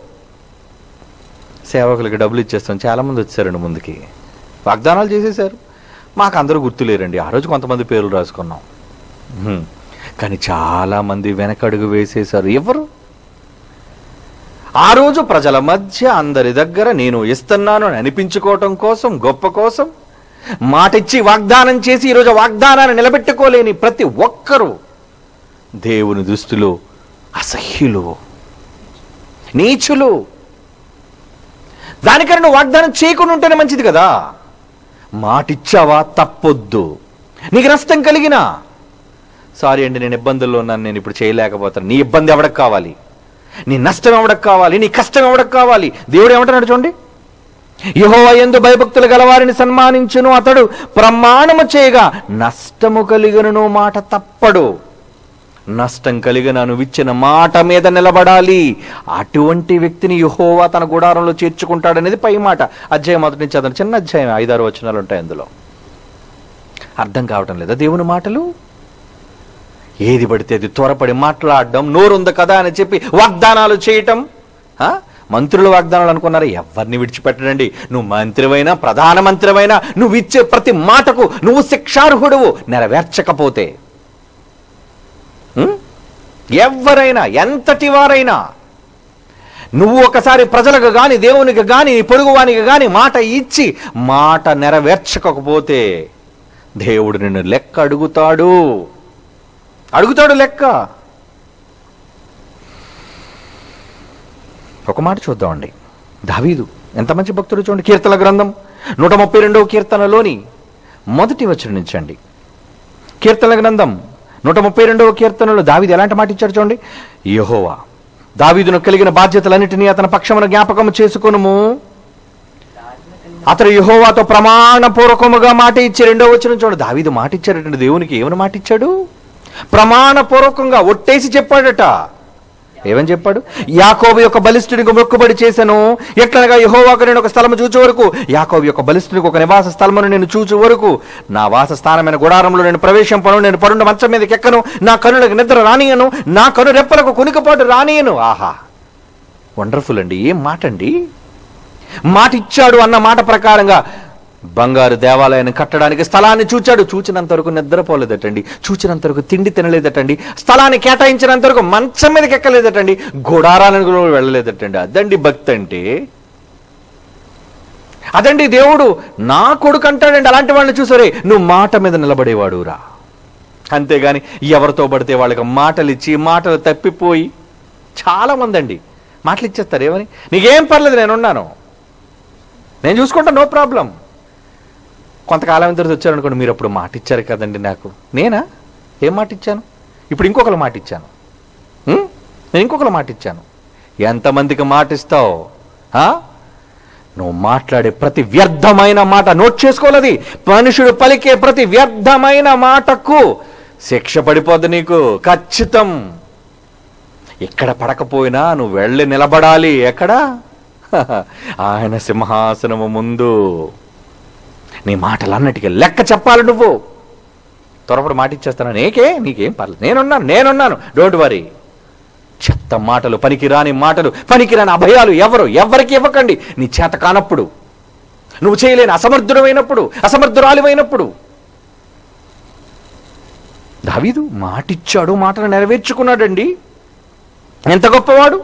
సేవకులకి డబ్బులు ఇచ్చేస్తాం చాలా మంది వచ్చారండి ముందుకి వాగ్దానాలు చేసేశారు మాకు అందరూ గుర్తులేరండి ఆ రోజు కొంతమంది పేర్లు రాసుకున్నాం హ్మ్. కానీ చాలా మంది వెనకడుగు వేసేశారు ఎవరు ఆ రోజు ప్రజల మధ్య అందరి దగ్గర నేను ఇస్తున్నాను అని అనిపించుకోవటం కోసం గొప్ప కోసం మాటిచ్చి వాగ్దానం చేసి ఈరోజు వాగ్దానాన్ని నిలబెట్టుకోలేని ప్రతి ఒక్కరూ దేవుని దృష్టిలో అసహ్యులు నీచులు దానికన్నా నువ్వు వాగ్దానం చేయకుండా ఉంటేనే మంచిది కదా మాటిచ్చావా తప్పొద్దు నీకు నష్టం కలిగినా సారీ అండి నేను ఇబ్బందుల్లో ఉన్నాను నేను ఇప్పుడు చేయలేకపోతాను నీ ఇబ్బంది ఎవడకు కావాలి నీ నష్టం ఎవడకు కావాలి నీ కష్టం ఎవడకు కావాలి దేవుడు ఏమంటున్నాడు చూడండి యహోవా ఎందు భయభక్తులు గలవారిని సన్మానించును అతడు ప్రమాణము చేయగా నష్టము కలిగినను మాట తప్పడు నష్టం కలిగిన నువ్విచ్చిన మాట మీద నిలబడాలి అటువంటి వ్యక్తిని యహోవా తన గుడారంలో చేర్చుకుంటాడనేది పై మాట అధ్యాయం మొదటి నుంచి అతను చిన్న అధ్యాయం ఐదారు వచనాలు ఉంటాయి అందులో అర్థం కావటం లేదా దేవుని మాటలు ఏది పడితే అది త్వరపడి మాట్లాడడం నోరుంది కదా అని చెప్పి వాగ్దానాలు చేయటం ఆ? మంత్రులు వాగ్దానాలు అనుకున్నారు ఎవరిని విడిచిపెట్టడండి నువ్వు మంత్రివైనా ప్రధానమంత్రివైనా నువ్వు ఇచ్చే ప్రతి మాటకు నువ్వు శిక్షార్హుడువు నెరవేర్చకపోతే ఉం? ఎవరైనా ఎంతటి వారైనా నువ్వు ఒకసారి ప్రజలకు గాని దేవునికి గాని నీ పొరుగువానికి గాని మాట ఇచ్చి మాట నెరవేర్చకపోతే దేవుడు నిన్ను లెక్క అడుగుతాడు అడుగుతాడు లెక్క ఒక మాట చూద్దామండి దావీదు ఎంత మంచి భక్తుడు చూడండి కీర్తన గ్రంథం నూట ముప్పై రెండవ కీర్తనలోని మొదటి వచనం నుంచండి కీర్తన గ్రంథం నూట ముప్పై రెండవ కీర్తనలో దావీదు ఎలాంటి మాట ఇచ్చాడు చూడండి యెహోవా దావీదును కలిగిన బాధ్యతలన్నిటినీ అతని పక్షమున జ్ఞాపకం చేసుకొనుము అతడు యెహోవాతో ప్రమాణపూర్వకముగా మాట ఇచ్చి రెండో వచ్చిన చూడు దావీదు మాట ఇచ్చాడట దేవునికి ఏమని మాట ఇచ్చాడు ప్రమాణపూర్వకంగా ఒట్టేసి చెప్పాడట ఏమని చెప్పాడు యాకోబు యొక్క బలిష్ఠునికి మొక్కుబడి చేశాను ఎట్లనగా యహోవాకు నేను ఒక స్థలము చూచే వరకు యాకోబు యొక్క బలిష్ఠునికి ఒక నివాస స్థలమును నేను చూచే వరకు నా వాస స్థానమైన గుడారంలో నేను ప్రవేశింపను నేను పరుండ మంచం మీదకి ఎక్కను నా కనులకు నిద్ర రానియను నా కను రెప్పలకు కునికపాటు రానియను ఆహా వండర్ఫుల్ అండి ఏం మాట అండి మాట ఇచ్చాడు అన్న మాట ప్రకారంగా బంగారు దేవాలయాన్ని కట్టడానికి స్థలాన్ని చూచాడు చూచినంత వరకు నిద్రపోలేదటండి చూచినంత వరకు తిండి తినలేదటండి స్థలాన్ని కేటాయించినంత వరకు మంచం మీదకి ఎక్కలేదటండి గుడారాలను కూడా వెళ్ళలేదటండి అదండి భక్తి అంటే అదండి దేవుడు నా కొడుకు అంటాడండి అలాంటి వాళ్ళని చూసారే నువ్వు మాట మీద నిలబడేవాడు రా అంతేగాని ఎవరితో పడితే వాళ్ళకి మాటలు ఇచ్చి మాటలు తప్పిపోయి చాలా మంది అండి మాటలు ఇచ్చేస్తారు ఏమని నీకేం పర్లేదు నేనున్నాను నేను చూసుకుంటా నో ప్రాబ్లం కొంతకాలం తర్వాత వచ్చారనుకోండి మీరు అప్పుడు మాట ఇచ్చారు కదండి నాకు నేనా ఏం మాట ఇచ్చాను ఇప్పుడు ఇంకొకరు మాట ఇచ్చాను ఉం? నేను ఇంకొకరు మాట ఇచ్చాను ఎంతమందికి మాట ఇస్తావు ఆ? నువ్వు మాట్లాడే ప్రతి వ్యర్థమైన మాట నోట్ చేసుకోలేది మనుషుడు పలికే ప్రతి వ్యర్థమైన మాటకు శిక్ష పడిపోద్ది నీకు ఖచ్చితం ఎక్కడ పడకపోయినా నువ్వు వెళ్ళి నిలబడాలి ఎక్కడ ఆయన సింహాసనము ముందు నీ మాటలన్నిటికీ లెక్క చెప్పాలి నువ్వు త్వరపడి మాట ఇచ్చేస్తాను నీకే నీకేం పర్లేదు నేనున్నాను నేనున్నాను డోంట్ వరీ చెత్త మాటలు పనికిరాని మాటలు పనికిరాని అభయాలు ఎవరు ఎవరికి ఇవ్వకండి నీ చేత కానప్పుడు నువ్వు చేయలేని అసమర్థుడమైనప్పుడు అసమర్థురాలివైనప్పుడు దావీదు మాటిచ్చాడు మాటను నెరవేర్చుకున్నాడండి ఎంత గొప్పవాడు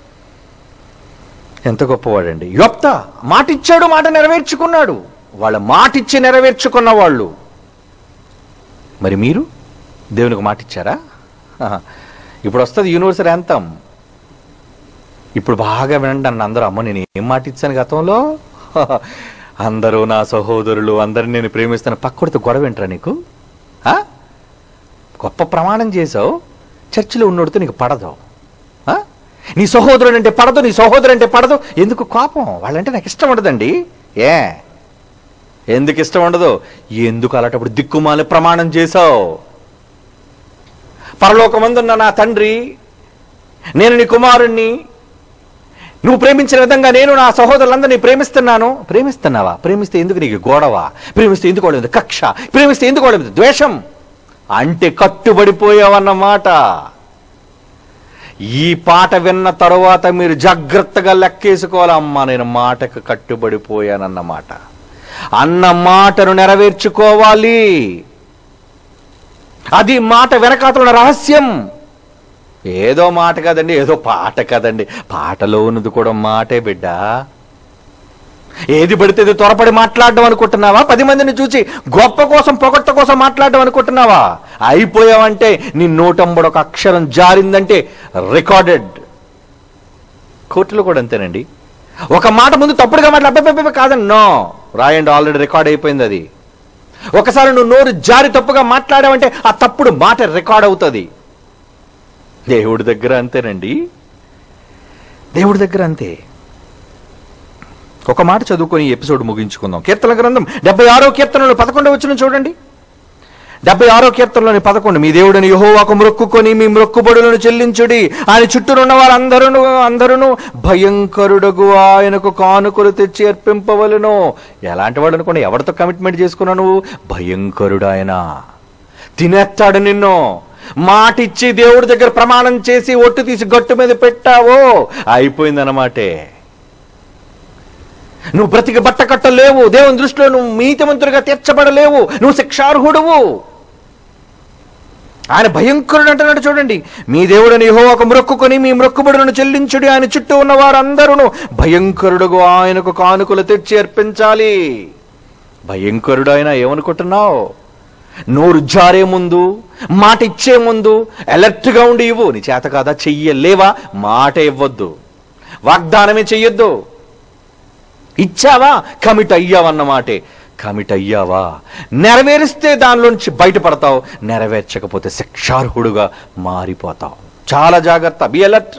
ఎంత గొప్పవాడండి యొప్త మాటిచ్చాడు మాట నెరవేర్చుకున్నాడు వాళ్ళ మాటిచ్చి నెరవేర్చుకున్న వాళ్ళు మరి మీరు దేవునికి మాటిచ్చారా ఆహా. ఇప్పుడు వస్తుంది యూనివర్సల్ యాంతం ఇప్పుడు బాగా వినండి అన్న అందరూ అమ్మ నేను ఏం మాట ఇచ్చాను గతంలో అందరూ నా సహోదరులు అందరిని నేను ప్రేమిస్తాను పక్కడితో గొడవ ఏంట్రా నీకు ఆ? గొప్ప ప్రమాణం చేసావు చర్చిలో ఉన్నోడితో నీకు పడదు ఆ? నీ సహోదరుడు అంటే పడదు నీ సహోదరు అంటే పడదు ఎందుకు కోపం వాళ్ళంటే నాకు ఇష్టం ఉండదండి ఏ ఎందుకు ఇష్టం ఉండదు ఎందుకు అలాంటప్పుడు దిక్కుమాలి ప్రమాణం చేశావు పరలోకమందున్న నా తండ్రి నేను నీ కుమారుణ్ణి నువ్వు ప్రేమించిన విధంగా నేను నా సహోదరులందరినీ ప్రేమిస్తున్నాను ప్రేమిస్తున్నావా ప్రేమిస్తే ఎందుకు నీకు గొడవ ప్రేమిస్తే ఎందుకు వాళ్ళ మీద కక్ష ప్రేమిస్తే ఎందుకు వాళ్ళ మీద ద్వేషం అంటే కట్టుబడిపోయావన్నమాట ఈ పాట విన్న తరువాత మీరు జాగ్రత్తగా లెక్కేసుకోవాలమ్మా నేను మాటకు కట్టుబడిపోయానన్నమాట అన్న మాటను నెరవేర్చుకోవాలి అది మాట వెనకాతల ఉన్న రహస్యం ఏదో మాట కదండి ఏదో పాట కదండి పాటలో ఉన్నది కూడా మాటే బిడ్డ ఏది పడితే అది త్వరపడి మాట్లాడడం అనుకుంటున్నావా పది మందిని చూసి గొప్ప కోసం పొగట్ట కోసం మాట్లాడడం అనుకుంటున్నావా అయిపోయావంటే నీ నోటంబడి ఒక అక్షరం జారిందంటే రికార్డెడ్ కోర్టులో కూడా అంతేనండి ఒక మాట ముందు తప్పుడుగా మాట్లాడే కాదండి నో రాయండి ఆల్రెడీ రికార్డ్ అయిపోయింది అది ఒకసారి నువ్వు నోరు జారి తప్పుగా మాట్లాడావంటే ఆ తప్పుడు మాట రికార్డ్ అవుతుంది దేవుడి దగ్గర అంతేనండి దేవుడి దగ్గర అంతే ఒక మాట చదువుకొని ఈ ఎపిసోడ్ ముగించుకుందాం కీర్తన గ్రంథం డెబ్బై ఆరో కీర్తనలో పదకొండవ వచ్చిన చూడండి డెబ్బై ఆరో కీర్తనలోని పదకొండు మీ దేవుడిని యహోవాకు మొక్కుకొని మీ మొక్కుబడులను చెల్లించుడి ఆయన చుట్టూనున్న వారందరూ అందరూ భయంకరుడగు ఆయనకు కానుకలు తెచ్చి అర్పింపవలను ఎలాంటి వాడు అనుకోండి ఎవరితో కమిట్మెంట్ చేసుకున్నావు నువ్వు భయంకరుడు ఆయన తినేస్తాడు నిన్ను మాటిచ్చి దేవుడి దగ్గర ప్రమాణం చేసి ఒట్టు తీసి గట్టు మీద పెట్టావో అయిపోయిందన్నమాటే నువ్వు బ్రతికి బట్ట కట్టలేవు దేవుని దృష్టిలో నువ్వు నీతిమంతుడిగా తీర్చబడలేవు నువ్వు శిక్షార్హుడువు ఆయన భయంకరుడు అంటున్నాడు చూడండి మీ దేవుడని యెహోవాకు మ్రొక్కుకొని మీ మ్రొక్కుబడులను చెల్లించుడి ఆయన చుట్టూ ఉన్న వారందరూ భయంకరుడుగా ఆయనకు కానుకలు తెచ్చి అర్పించాలి భయంకరుడు ఆయన ఏమనుకుంటున్నావు నోరు జారే ముందు మాట ఇచ్చే ముందు అలర్ట్గా ఉండి ఇవ్వు నీ చేత కాదా చెయ్యలేవా మాట ఇవ్వద్దు వాగ్దానమే చెయ్యొద్దు ఇచ్చావా కమిట్ అయ్యావన్నమాటే కమిట్ అయ్యావా నెరవేరిస్తే దానిలోంచి బయటపడతావు నెరవేర్చకపోతే శిక్షార్హుడుగా మారిపోతావు చాలా జాగ్రత్త బి అలర్ట్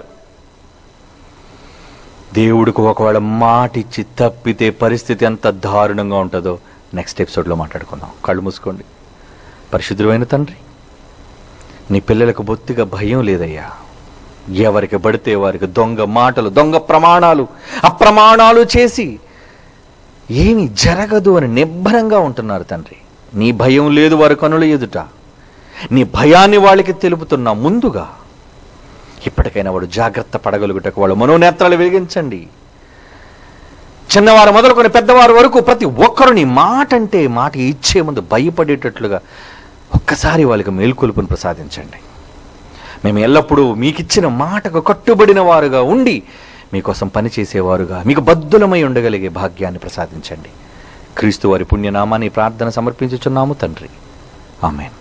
దేవుడికి ఒకవేళ మాట ఇచ్చి తప్పితే పరిస్థితి ఎంత దారుణంగా ఉంటుందో నెక్స్ట్ ఎపిసోడ్లో మాట్లాడుకుందాం కళ్ళు మూసుకోండి పరిశుద్ధుడైన తండ్రి నీ పిల్లలకు బొత్తిగా భయం లేదయ్యా ఎవరికి పడితే వారికి దొంగ మాటలు దొంగ ప్రమాణాలు అప్రమాణాలు చేసి ఏమి జరగదు అని నిబ్బరంగా ఉంటున్నారు తండ్రి నీ భయం లేదు వారి కనుల ఎదుట నీ భయాన్ని వాళ్ళకి తెలుపుతున్నా ముందుగా ఇప్పటికైనా వాడు జాగ్రత్త పడగలుగుటకు వాళ్ళు మనోనేత్రాలు వెలిగించండి చిన్నవారు మొదలుకొని పెద్దవారు వరకు ప్రతి ఒక్కరు నీ మాట అంటే మాట ఇచ్చే ముందు భయపడేటట్లుగా ఒక్కసారి వాళ్ళకి మేల్కొలుపును ప్రసాదించండి మేము ఎల్లప్పుడూ మీకిచ్చిన మాటకు కట్టుబడిన వారుగా ఉండి మీకోసం పనిచేసేవారుగా మీకు బద్దులమై ఉండగలిగే భాగ్యాన్ని ప్రసాదించండి క్రీస్తు వారి పుణ్యనామాన్ని ప్రార్థన సమర్పించుచున్నాము తండ్రి ఆమెన్